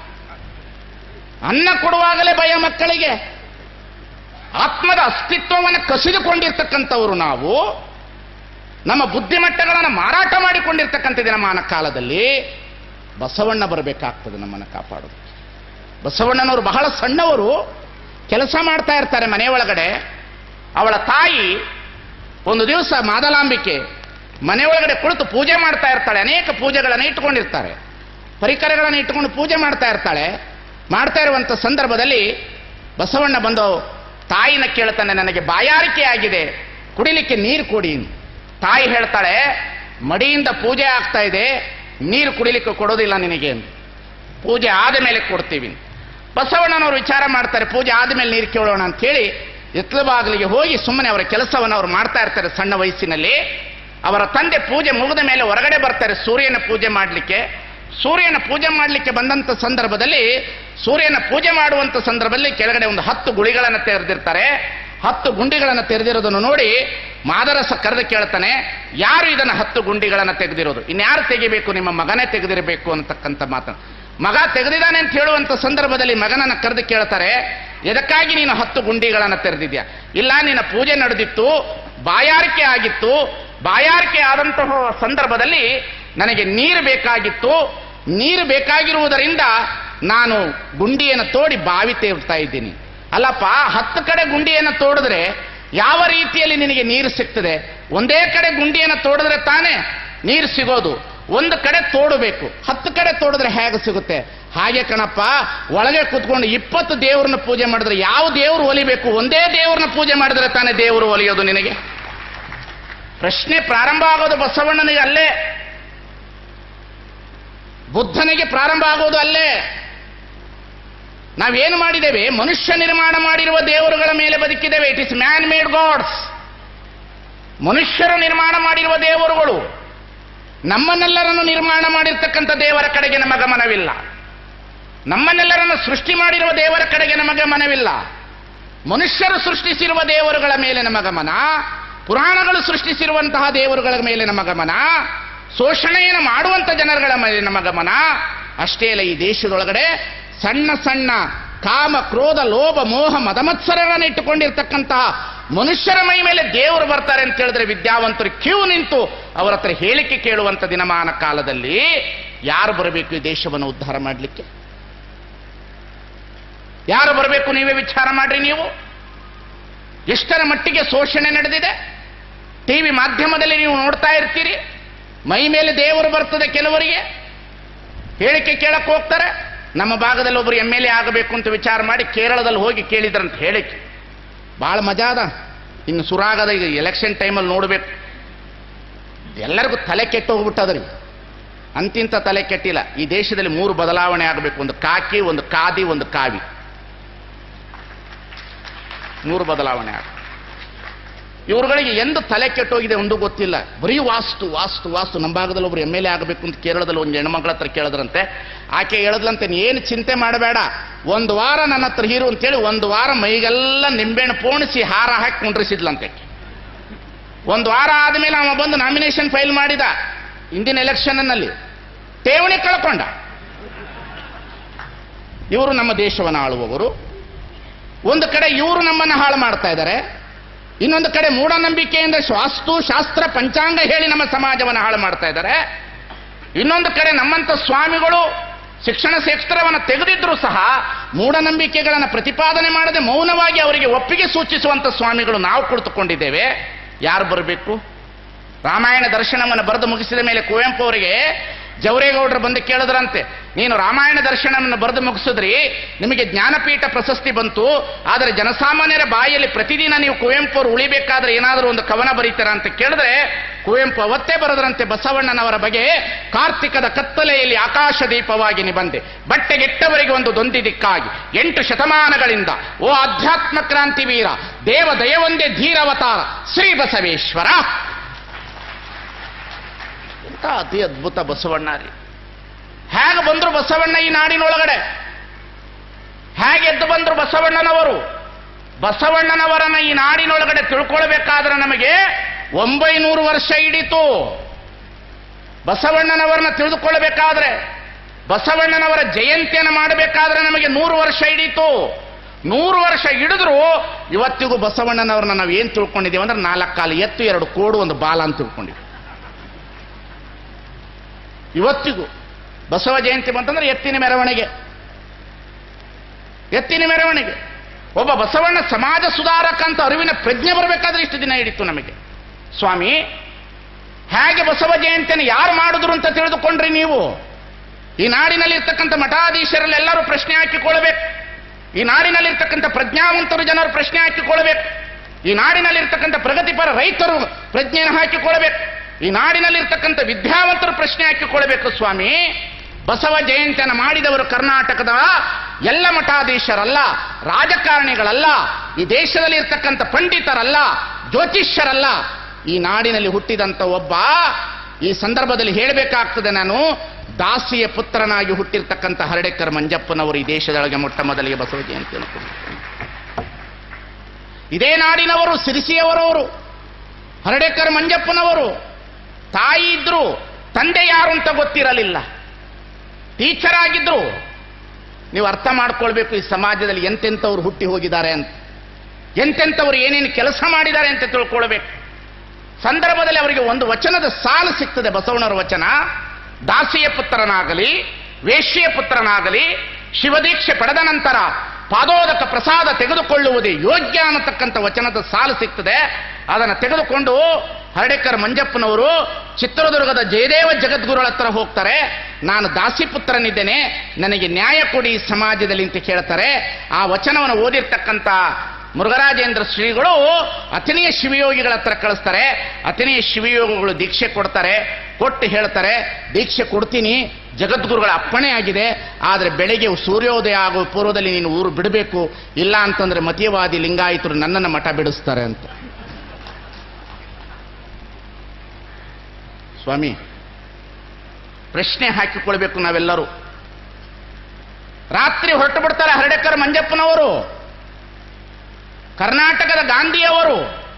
ಅನ್ನ ಕೊಡುವಾಗಲೇ ಭಯ ಮಕ್ಕಳಿಗೆ ಆತ್ಮದ ಅಸ್ತಿತ್ವವನ್ನು ಕಸಿದುಕೊಂಡಿರ್ತಕ್ಕಂಥವರು ನಾವು ನಮ್ಮ ಬುದ್ಧಿಮಟ್ಟಗಳನ್ನು ಮಾರಾಟ ಮಾಡಿಕೊಂಡಿರ್ತಕ್ಕಂಥ ದಿನಮಾನ ಕಾಲದಲ್ಲಿ ಬಸವಣ್ಣ ಬರಬೇಕಾಗ್ತದೆ ನಮ್ಮನ್ನು ಕಾಪಾಡೋದು ಬಸವಣ್ಣನವರು ಬಹಳ ಸಣ್ಣವರು ಕೆಲಸ ಮಾಡ್ತಾ ಇರ್ತಾರೆ ಮನೆ ಒಳಗಡೆ ಅವಳ ತಾಯಿ ಒಂದು ದಿವಸ ಮಾದಲಾಂಬಿಕೆ ಮನೆ ಒಳಗಡೆ ಕುಳಿತು ಪೂಜೆ ಮಾಡ್ತಾ ಇರ್ತಾಳೆ ಅನೇಕ ಪೂಜೆಗಳನ್ನು ಇಟ್ಟುಕೊಂಡಿರ್ತಾರೆ ಪರಿಕರಗಳನ್ನು ಇಟ್ಟುಕೊಂಡು ಪೂಜೆ ಮಾಡ್ತಾ ಇರ್ತಾಳೆ ಮಾಡ್ತಾ ಇರುವಂಥ ಸಂದರ್ಭದಲ್ಲಿ ಬಸವಣ್ಣ ಬಂದು ತಾಯಿನ ಕೇಳ್ತಾನೆ ನನಗೆ ಬಾಯಾರಿಕೆ ಆಗಿದೆ ಕುಡಿಲಿಕ್ಕೆ ನೀರು ಕೊಡಿ ತಾಯಿ ಹೇಳ್ತಾಳೆ ಮಡಿಯಿಂದ ಪೂಜೆ ಆಗ್ತಾ ಇದೆ ನೀರು ಕುಡಿಲಿಕ್ಕೆ ಕೊಡೋದಿಲ್ಲ ನಿನಗೆ ಅಂತ. ಪೂಜೆ ಆದ ಮೇಲೆ ಕೊಡ್ತೀವಿ ಬಸವಣ್ಣನವರು ವಿಚಾರ ಮಾಡ್ತಾರೆ ಪೂಜೆ ಆದಮೇಲೆ ನೀರು ಕೇಳೋಣ ಅಂತ ಹೇಳಿ ಎತ್ತಲ ಬಾಗಿಲಿಗೆ ಹೋಗಿ ಸುಮ್ಮನೆ ಅವರ ಕೆಲಸವನ್ನು ಅವರು ಮಾಡ್ತಾ ಇರ್ತಾರೆ ಸಣ್ಣ ವಯಸ್ಸಿನಲ್ಲಿ ಅವರ ತಂದೆ ಪೂಜೆ ಮುಗಿದ ಮೇಲೆ ಹೊರಗಡೆ ಬರ್ತಾರೆ ಸೂರ್ಯನ ಪೂಜೆ ಮಾಡಲಿಕ್ಕೆ ಸೂರ್ಯನ ಪೂಜೆ ಮಾಡಲಿಕ್ಕೆ ಬಂದಂತ ಸಂದರ್ಭದಲ್ಲಿ ಸೂರ್ಯನ ಪೂಜೆ ಮಾಡುವಂತ ಸಂದರ್ಭದಲ್ಲಿ ಕೆಳಗಡೆ ಒಂದು ಹತ್ತು ಗುಳಿಗಳನ್ನು ತೆರೆದಿರ್ತಾರೆ ಹತ್ತು ಗುಂಡಿಗಳನ್ನು ತೆರೆದಿರೋದನ್ನು ನೋಡಿ ಮಾದರಸ ಕರೆದು ಕೇಳ್ತಾನೆ ಯಾರು ಇದನ್ನ ಹತ್ತು ಗುಂಡಿಗಳನ್ನು ತೆಗೆದಿರೋದು ಇನ್ಯಾರು ತೆಗಿಬೇಕು ನಿಮ್ಮ ಮಗನೇ ತೆಗೆದಿರಬೇಕು ಅಂತಕ್ಕಂಥ ಮಾತನ್ನು ಮಗ ತೆಗೆದಿದ್ದಾನೆ ಅಂತ ಹೇಳುವಂತ ಸಂದರ್ಭದಲ್ಲಿ ಮಗನನ್ನ ಕರೆದು ಕೇಳ್ತಾರೆ ಎದಕ್ಕಾಗಿ ನೀನು ಹತ್ತು ಗುಂಡಿಗಳನ್ನು ತೆರೆದಿದ್ಯಾ ಇಲ್ಲ ನಿನ್ನ ಪೂಜೆ ನಡೆದಿತ್ತು ಬಾಯಾರಿಕೆ ಆಗಿತ್ತು ಬಾಯಾರಿಕೆ ಆದಂತಹ ಸಂದರ್ಭದಲ್ಲಿ ನನಗೆ ನೀರು ಬೇಕಾಗಿತ್ತು ನೀರು ಬೇಕಾಗಿರುವುದರಿಂದ ನಾನು ಗುಂಡಿಯನ್ನು ತೋಡಿ ಬಾವಿ ತೇರ್ತಾ ಇದ್ದೀನಿ ಅಲ್ಲಪ್ಪ ಹತ್ತು ಕಡೆ ಗುಂಡಿಯನ್ನು ತೋಡಿದ್ರೆ ಯಾವ ರೀತಿಯಲ್ಲಿ ನಿನಗೆ ನೀರು ಸಿಗ್ತದೆ ಒಂದೇ ಕಡೆ ಗುಂಡಿಯನ್ನು ತೋಡಿದ್ರೆ ತಾನೇ ನೀರು ಸಿಗೋದು ಒಂದು ಕಡೆ ತೋಡಬೇಕು ಹತ್ತು ಕಡೆ ತೋಡಿದ್ರೆ ಹೇಗೆ ಸಿಗುತ್ತೆ ಹಾಗೆ ಕಣಪ್ಪ ಒಳಗೆ ಕೂತ್ಕೊಂಡು ಇಪ್ಪತ್ತು ದೇವ್ರನ್ನ ಪೂಜೆ ಮಾಡಿದ್ರೆ ಯಾವ ದೇವ್ರು ಒಲಿಬೇಕು ಒಂದೇ ದೇವ್ರನ್ನ ಪೂಜೆ ಮಾಡಿದ್ರೆ ತಾನೇ ದೇವರು ಒಲಿಯೋದು ನಿನಗೆ ಪ್ರಶ್ನೆ ಪ್ರಾರಂಭ ಆಗೋದು ಬಸವಣ್ಣನಿಗೆ ಅಲ್ಲೇ ಬುದ್ಧನಿಗೆ ಪ್ರಾರಂಭ ಆಗೋದು ಅಲ್ಲೇ ನಾವೇನು ಮಾಡಿದ್ದೇವೆ ಮನುಷ್ಯ ನಿರ್ಮಾಣ ಮಾಡಿರುವ ದೇವರುಗಳ ಮೇಲೆ ಬದುಕಿದ್ದೇವೆ it is man made gods ಮನುಷ್ಯರು ನಿರ್ಮಾಣ ಮಾಡಿರುವ ದೇವರುಗಳು ನಮ್ಮನ್ನೆಲ್ಲರನ್ನು ನಿರ್ಮಾಣ ಮಾಡಿರ್ತಕ್ಕಂಥ ದೇವರ ಕಡೆಗೆ ನಮ್ಮ ಗಮನವಿಲ್ಲ ನಮ್ಮನ್ನೆಲ್ಲರನ್ನು ಸೃಷ್ಟಿ ಮಾಡಿರುವ ದೇವರ ಕಡೆಗೆ ನಮಗೆ ಮನವಿಲ್ಲ ಮನುಷ್ಯರು ಸೃಷ್ಟಿಸಿರುವ ದೇವರುಗಳ ಮೇಲೆ ನಮ್ಮ ಗಮನ ಪುರಾಣಗಳು ಸೃಷ್ಟಿಸಿರುವಂತಹ ದೇವರುಗಳ ಮೇಲೆ ನಮ್ಮ ಗಮನ ಶೋಷಣೆಯನ್ನು ಮಾಡುವಂತ ಜನರುಗಳ ಮೇಲೆ ನಮ್ಮ ಗಮನ ಅಷ್ಟೇ ಅಲ್ಲ ಈ ದೇಶದೊಳಗಡೆ ಸಣ್ಣ ಸಣ್ಣ ಕಾಮ ಕ್ರೋಧ ಲೋಭ ಮೋಹ ಮದಮತ್ಸರಗಳನ್ನು ಇಟ್ಟುಕೊಂಡಿರ್ತಕ್ಕಂತಹ ಮನುಷ್ಯರ ಮೈ ಮೇಲೆ ದೇವರು ಬರ್ತಾರೆ ಅಂತ ಹೇಳಿದ್ರೆ ವಿದ್ಯಾವಂತರು ಕ್ಯೂ ನಿಂತು ಅವರ ಹತ್ರ ಹೇಳಿಕೆ ಕೇಳುವಂತ ದಿನಮಾನ ಕಾಲದಲ್ಲಿ ಯಾರು ಬರಬೇಕು ಈ ದೇಶವನ್ನು ಉದ್ಧಾರ ಮಾಡಲಿಕ್ಕೆ ಯಾರು ಬರಬೇಕು ನೀವೇ ವಿಚಾರ ಮಾಡ್ರಿ ನೀವು ಎಷ್ಟರ ಮಟ್ಟಿಗೆ ಶೋಷಣೆ ನಡೆದಿದೆ ಟಿವಿ ಮಾಧ್ಯಮದಲ್ಲಿ ನೀವು ನೋಡ್ತಾ ಇರ್ತೀರಿ ಮೈ ಮೇಲೆ ದೇವರು ಬರ್ತದೆ ಕೆಲವರಿಗೆ ಹೇಳಿಕೆ ಕೇಳಕ್ ಹೋಗ್ತಾರೆ ನಮ್ಮ ಭಾಗದಲ್ಲಿ ಒಬ್ಬರು ಎಮ್ ಎಲ್ ಎ ಆಗಬೇಕು ಅಂತ ವಿಚಾರ ಮಾಡಿ ಕೇರಳದಲ್ಲಿ ಹೋಗಿ ಕೇಳಿದ್ರಂತ ಹೇಳಿಕೆ ಬಹಳ ಮಜಾ ಅದ ಇನ್ನು ಸುರಾಗದ ಈಗ ಎಲೆಕ್ಷನ್ ಟೈಮಲ್ಲಿ ನೋಡಬೇಕು ಎಲ್ಲರಿಗೂ ತಲೆ ಕೆಟ್ಟು ಹೋಗ್ಬಿಟ್ಟದ್ರಿ ಅಂತಿಂತ ತಲೆ ಕೆಟ್ಟಿಲ್ಲ ಈ ದೇಶದಲ್ಲಿ ಮೂರು ಬದಲಾವಣೆ ಆಗಬೇಕು ಒಂದು ಕಾಕಿ ಒಂದು ಕಾದಿ ಒಂದು ಕಾವಿ ಮೂರು ಬದಲಾವಣೆ ಆಗ ಇವ್ರುಗಳಿಗೆ ಎಂದು ತಲೆ ಕೆಟ್ಟೋಗಿದೆ ಒಂದು ಗೊತ್ತಿಲ್ಲ ಬರೀ ವಾಸ್ತು ವಾಸ್ತು ವಾಸ್ತು ನಮ್ಮ ಭಾಗದಲ್ಲಿ ಒಬ್ರು ಎಮ್ ಎಲ್ ಎ ಆಗಬೇಕು ಅಂತ ಕೇರಳದಲ್ಲಿ ಒಂದು ಹೆಣ್ಮಗಳ ಹತ್ರ ಕೇಳಿದ್ರಂತೆ ಆಕೆ ಹೇಳಿದ್ಲಂತೆ ಏನು ಚಿಂತೆ ಮಾಡಬೇಡ ಒಂದು ವಾರ ನನ್ನ ಹತ್ರ ಹೀರು ಅಂತೇಳಿ ಒಂದು ವಾರ ಮೈಗೆಲ್ಲ ನಿಂಬೆಹಣ್ಣು ಪೋಣಿಸಿ ಹಾರ ಹಾಕಿ ಕುಂಡ್ರಿಸಿದ್ಲಂತೆ ಒಂದು ವಾರ ಆದಮೇಲೆ ಅವ ಬಂದು ನಾಮಿನೇಷನ್ ಫೈಲ್ ಮಾಡಿದ ಇಂದಿನ ಎಲೆಕ್ಷನ್ನಲ್ಲಿ ಠೇವಣಿ ಕಳ್ಕೊಂಡ ಇವರು ನಮ್ಮ ದೇಶವನ್ನು ಆಳುವವರು ಒಂದು ಕಡೆ ಇವರು ನಮ್ಮನ್ನು ಹಾಳು ಮಾಡ್ತಾ ಇದ್ದಾರೆ ಇನ್ನೊಂದು ಕಡೆ ಮೂಢನಂಬಿಕೆಯಿಂದ ವಾಸ್ತು ಶಾಸ್ತ್ರ ಪಂಚಾಂಗ ಹೇಳಿ ನಮ್ಮ ಸಮಾಜವನ್ನು ಹಾಳು ಮಾಡ್ತಾ ಇದ್ದಾರೆ ಇನ್ನೊಂದು ಕಡೆ ನಮ್ಮಂತ ಸ್ವಾಮಿಗಳು ಶಿಕ್ಷಣ ಕ್ಷೇತ್ರವನ್ನು ತೆಗೆದಿದ್ರೂ ಸಹ ಮೂಢನಂಬಿಕೆಗಳನ್ನು ಪ್ರತಿಪಾದನೆ ಮಾಡದೆ ಮೌನವಾಗಿ ಅವರಿಗೆ ಒಪ್ಪಿಗೆ ಸೂಚಿಸುವಂತ ಸ್ವಾಮಿಗಳು ನಾವು ಕುಳಿತುಕೊಂಡಿದ್ದೇವೆ ಯಾರು ಬರಬೇಕು ರಾಮಾಯಣ ದರ್ಶನವನ್ನು ಬರೆದು ಮುಗಿಸಿದ ಮೇಲೆ ಕುವೆಂಪು ಅವರಿಗೆ ಜವರೇಗೌಡರು ಬಂದು ಕೇಳಿದ್ರಂತೆ ನೀನು ರಾಮಾಯಣ ದರ್ಶನವನ್ನು ಬರೆದು ಮುಗಿಸಿದ್ರಿ ನಿಮಗೆ ಜ್ಞಾನಪೀಠ ಪ್ರಶಸ್ತಿ ಬಂತು ಆದರೆ ಜನಸಾಮಾನ್ಯರ ಬಾಯಲ್ಲಿ ಪ್ರತಿದಿನ ನೀವು ಕುವೆಂಪು ಅವರು ಉಳಿಬೇಕಾದ್ರೆ ಏನಾದರೂ ಒಂದು ಕವನ ಬರೀತೀರಾ ಅಂತ ಕೇಳಿದ್ರೆ ಕುವೆಂಪು ಅವತ್ತೇ ಬರೆದ್ರಂತೆ ಬಸವಣ್ಣನವರ ಬಗ್ಗೆ ಕಾರ್ತಿಕದ ಕತ್ತಲೆಯಲ್ಲಿ ಆಕಾಶ ದೀಪವಾಗಿ ನಿಬಂದೆ ಬಟ್ಟೆಗೆಟ್ಟವರಿಗೆ ಒಂದು ದೊಂದಿ ದಿಕ್ಕಾಗಿ ಎಂಟು ಶತಮಾನಗಳಿಂದ ಓ ಅಧ್ಯಾತ್ಮ ಕ್ರಾಂತಿ ವೀರ ದೇವ ದಯವೊಂದೇ ಧೀರವತಾರ ಶ್ರೀ ಬಸವೇಶ್ವರ ಎಂಥ ಅತಿ ಅದ್ಭುತ ಬಸವಣ್ಣ ರೀ ಹೇಗೆ ಬಂದ್ರು ಬಸವಣ್ಣ ಈ ನಾಡಿನೊಳಗಡೆ ಹೇಗೆ ಎದ್ದು ಬಂದ್ರು ಬಸವಣ್ಣನವರು ಬಸವಣ್ಣನವರನ್ನ ಈ ನಾಡಿನೊಳಗಡೆ ತಿಳ್ಕೊಳ್ಬೇಕಾದ್ರೆ ನಮಗೆ ಒಂಬೈನೂರು ವರ್ಷ ಹಿಡಿತು ಬಸವಣ್ಣನವರನ್ನ ತಿಳಿದುಕೊಳ್ಳಬೇಕಾದ್ರೆ ಬಸವಣ್ಣನವರ ಜಯಂತಿಯನ್ನು ಮಾಡಬೇಕಾದ್ರೆ ನಮಗೆ ನೂರು ವರ್ಷ ಹಿಡೀತು ನೂರು ವರ್ಷ ಹಿಡಿದ್ರು ಇವತ್ತಿಗೂ ಬಸವಣ್ಣನವ್ರನ್ನ ನಾವು ಏನ್ ತಿಳ್ಕೊಂಡಿದ್ದೀವಿ ಅಂದ್ರೆ ನಾಲ್ಕು ಕಾಲು ಎತ್ತು ಎರಡು ಕೋಡು ಒಂದು ಬಾಲ ಅಂತ ತಿಳ್ಕೊಂಡಿದ್ದೀವಿ ಇವತ್ತಿಗೂ ಬಸವ ಜಯಂತಿ ಬಂತಂದ್ರೆ ಎತ್ತಿನ ಮೆರವಣಿಗೆ ಎತ್ತಿನ ಮೆರವಣಿಗೆ ಒಬ್ಬ ಬಸವಣ್ಣ ಸಮಾಜ ಸುಧಾರಕ ಅಂತ ಅರಿವಿನ ಪ್ರಜ್ಞೆ ಬರಬೇಕಾದ್ರೆ ಇಷ್ಟು ದಿನ ಹಿಡಿತು ನಮಗೆ ಸ್ವಾಮಿ ಹೇಗೆ ಬಸವ ಜಯಂತಿಯನ್ನು ಯಾರು ಮಾಡಿದ್ರು ಅಂತ ತಿಳಿದುಕೊಂಡ್ರಿ ನೀವು ಈ ನಾಡಿನಲ್ಲಿ ಇರ್ತಕ್ಕಂಥ ಮಠಾಧೀಶರಲ್ಲಿ ಎಲ್ಲರೂ ಪ್ರಶ್ನೆ ಹಾಕಿಕೊಳ್ಳಬೇಕು ಈ ನಾಡಿನಲ್ಲಿರ್ತಕ್ಕಂಥ ಪ್ರಜ್ಞಾವಂತರು ಜನರು ಪ್ರಶ್ನೆ ಹಾಕಿಕೊಳ್ಳಬೇಕು ಈ ನಾಡಿನಲ್ಲಿರ್ತಕ್ಕಂಥ ಪ್ರಗತಿಪರ ರೈತರು ಪ್ರಜ್ಞೆಯನ್ನು ಹಾಕಿಕೊಳ್ಳಬೇಕು ಈ ನಾಡಿನಲ್ಲಿರ್ತಕ್ಕಂಥ ವಿದ್ಯಾವಂತರು ಪ್ರಶ್ನೆ ಹಾಕಿಕೊಳ್ಳಬೇಕು ಸ್ವಾಮಿ ಬಸವ ಜಯಂತಿಯನ್ನು ಮಾಡಿದವರು ಕರ್ನಾಟಕದ ಎಲ್ಲ ಮಠಾಧೀಶರಲ್ಲ ರಾಜಕಾರಣಿಗಳಲ್ಲ ಈ ದೇಶದಲ್ಲಿ ಇರ್ತಕ್ಕಂಥ ಪಂಡಿತರಲ್ಲ ಜ್ಯೋತಿಷ್ಯರಲ್ಲ ಈ ನಾಡಿನಲ್ಲಿ ಹುಟ್ಟಿದಂಥ ಒಬ್ಬ ಈ ಸಂದರ್ಭದಲ್ಲಿ ಹೇಳಬೇಕಾಗ್ತದೆ ನಾನು ದಾಸಿಯ ಪುತ್ರನಾಗಿ ಹುಟ್ಟಿರ್ತಕ್ಕಂಥ ಹರಡೆಕರ್ ಮಂಜಪ್ಪನವರು ಈ ದೇಶದೊಳಗೆ ಮೊಟ್ಟ ಮೊದಲಿಗೆ ಬಸವ ಜಯಂತಿಯನ್ನು ಕೊಡಿಸಿದ್ದಾರೆ. ಇದೇ ನಾಡಿನವರು ಸಿರಿಸಿಯವರವರು ಹರಡೇಕರ್ ಮಂಜಪ್ಪನವರು ತಾಯಿ ಇದ್ರು ತಂದೆ ಯಾರು ಅಂತ ಗೊತ್ತಿರಲಿಲ್ಲ ಟೀಚರ್ ಆಗಿದ್ರು ನೀವು ಅರ್ಥ ಮಾಡ್ಕೊಳ್ಬೇಕು ಈ ಸಮಾಜದಲ್ಲಿ ಎಂತೆಂಥವ್ರು ಹುಟ್ಟಿ ಹೋಗಿದ್ದಾರೆ ಅಂತ ಎಂತೆಂಥವ್ರು ಏನೇನು ಕೆಲಸ ಮಾಡಿದ್ದಾರೆ ಅಂತ ತಿಳ್ಕೊಳ್ಬೇಕು ಸಂದರ್ಭದಲ್ಲಿ ಅವರಿಗೆ ಒಂದು ವಚನದ ಸಾಲು ಸಿಗ್ತದೆ ಬಸವಣ್ಣವರ ವಚನ ದಾಸಿಯ ಪುತ್ರನಾಗಲಿ ವೇಶ್ಯೆಯ ಪುತ್ರನಾಗಲಿ ಶಿವದೀಕ್ಷೆ ಪಡೆದ ನಂತರ ಪಾದೋದಕ ಪ್ರಸಾದ ತೆಗೆದುಕೊಳ್ಳುವುದೇ ಯೋಗ್ಯ ಅನ್ನತಕ್ಕಂಥ ವಚನದ ಸಾಲು ಸಿಗ್ತದೆ ಅದನ್ನು ತೆಗೆದುಕೊಂಡು ಹರಡೇಕರ್ ಮಂಜಪ್ಪನವರು ಚಿತ್ರದುರ್ಗದ ಜಯದೇವ ಜಗದ್ಗುರುಗಳ ಹತ್ರ ಹೋಗ್ತಾರೆ ನಾನು ದಾಸಿ ಪುತ್ರನಿದ್ದೇನೆ ನನಗೆ ನ್ಯಾಯ ಕೊಡಿ ಈ ಸಮಾಜದಲ್ಲಿ ಅಂತ ಕೇಳ್ತಾರೆ ಆ ವಚನವನ್ನು ಓದಿರ್ತಕ್ಕಂಥ ಮುರುಘರಾಜೇಂದ್ರ ಶ್ರೀಗಳು ಅತನಿಯ ಶಿವಯೋಗಿಗಳ ಹತ್ರ ಕಳಿಸ್ತಾರೆ ಅತನಿಯ ಶಿವಯೋಗಿಗಳು ದೀಕ್ಷೆ ಕೊಡ್ತಾರೆ ಕೊಟ್ಟು ಹೇಳ್ತಾರೆ ದೀಕ್ಷೆ ಕೊಡ್ತೀನಿ ಜಗದ್ಗುರುಗಳ ಅಪ್ಪಣೆ ಆಗಿದೆ ಆದರೆ ಬೆಳಗ್ಗೆ ಸೂರ್ಯೋದಯ ಆಗುವ ಪೂರ್ವದಲ್ಲಿ ನೀನು ಊರು ಬಿಡಬೇಕು ಇಲ್ಲ ಅಂತಂದ್ರೆ ಮತೀಯವಾದಿ ಲಿಂಗಾಯತರು ನನ್ನನ್ನು ಮಠ ಬಿಡಿಸ್ತಾರೆ ಅಂತ ಸ್ವಾಮಿ ಪ್ರಶ್ನೆ ಹಾಕಿಕೊಳ್ಬೇಕು ನಾವೆಲ್ಲರೂ ರಾತ್ರಿ ಹೊರಟು ಬಿಡ್ತಾರೆ ಹರಡೇಕರ್ ಮಂಜಪ್ಪನವರು ಕರ್ನಾಟಕದ ಗಾಂಧಿಯವರು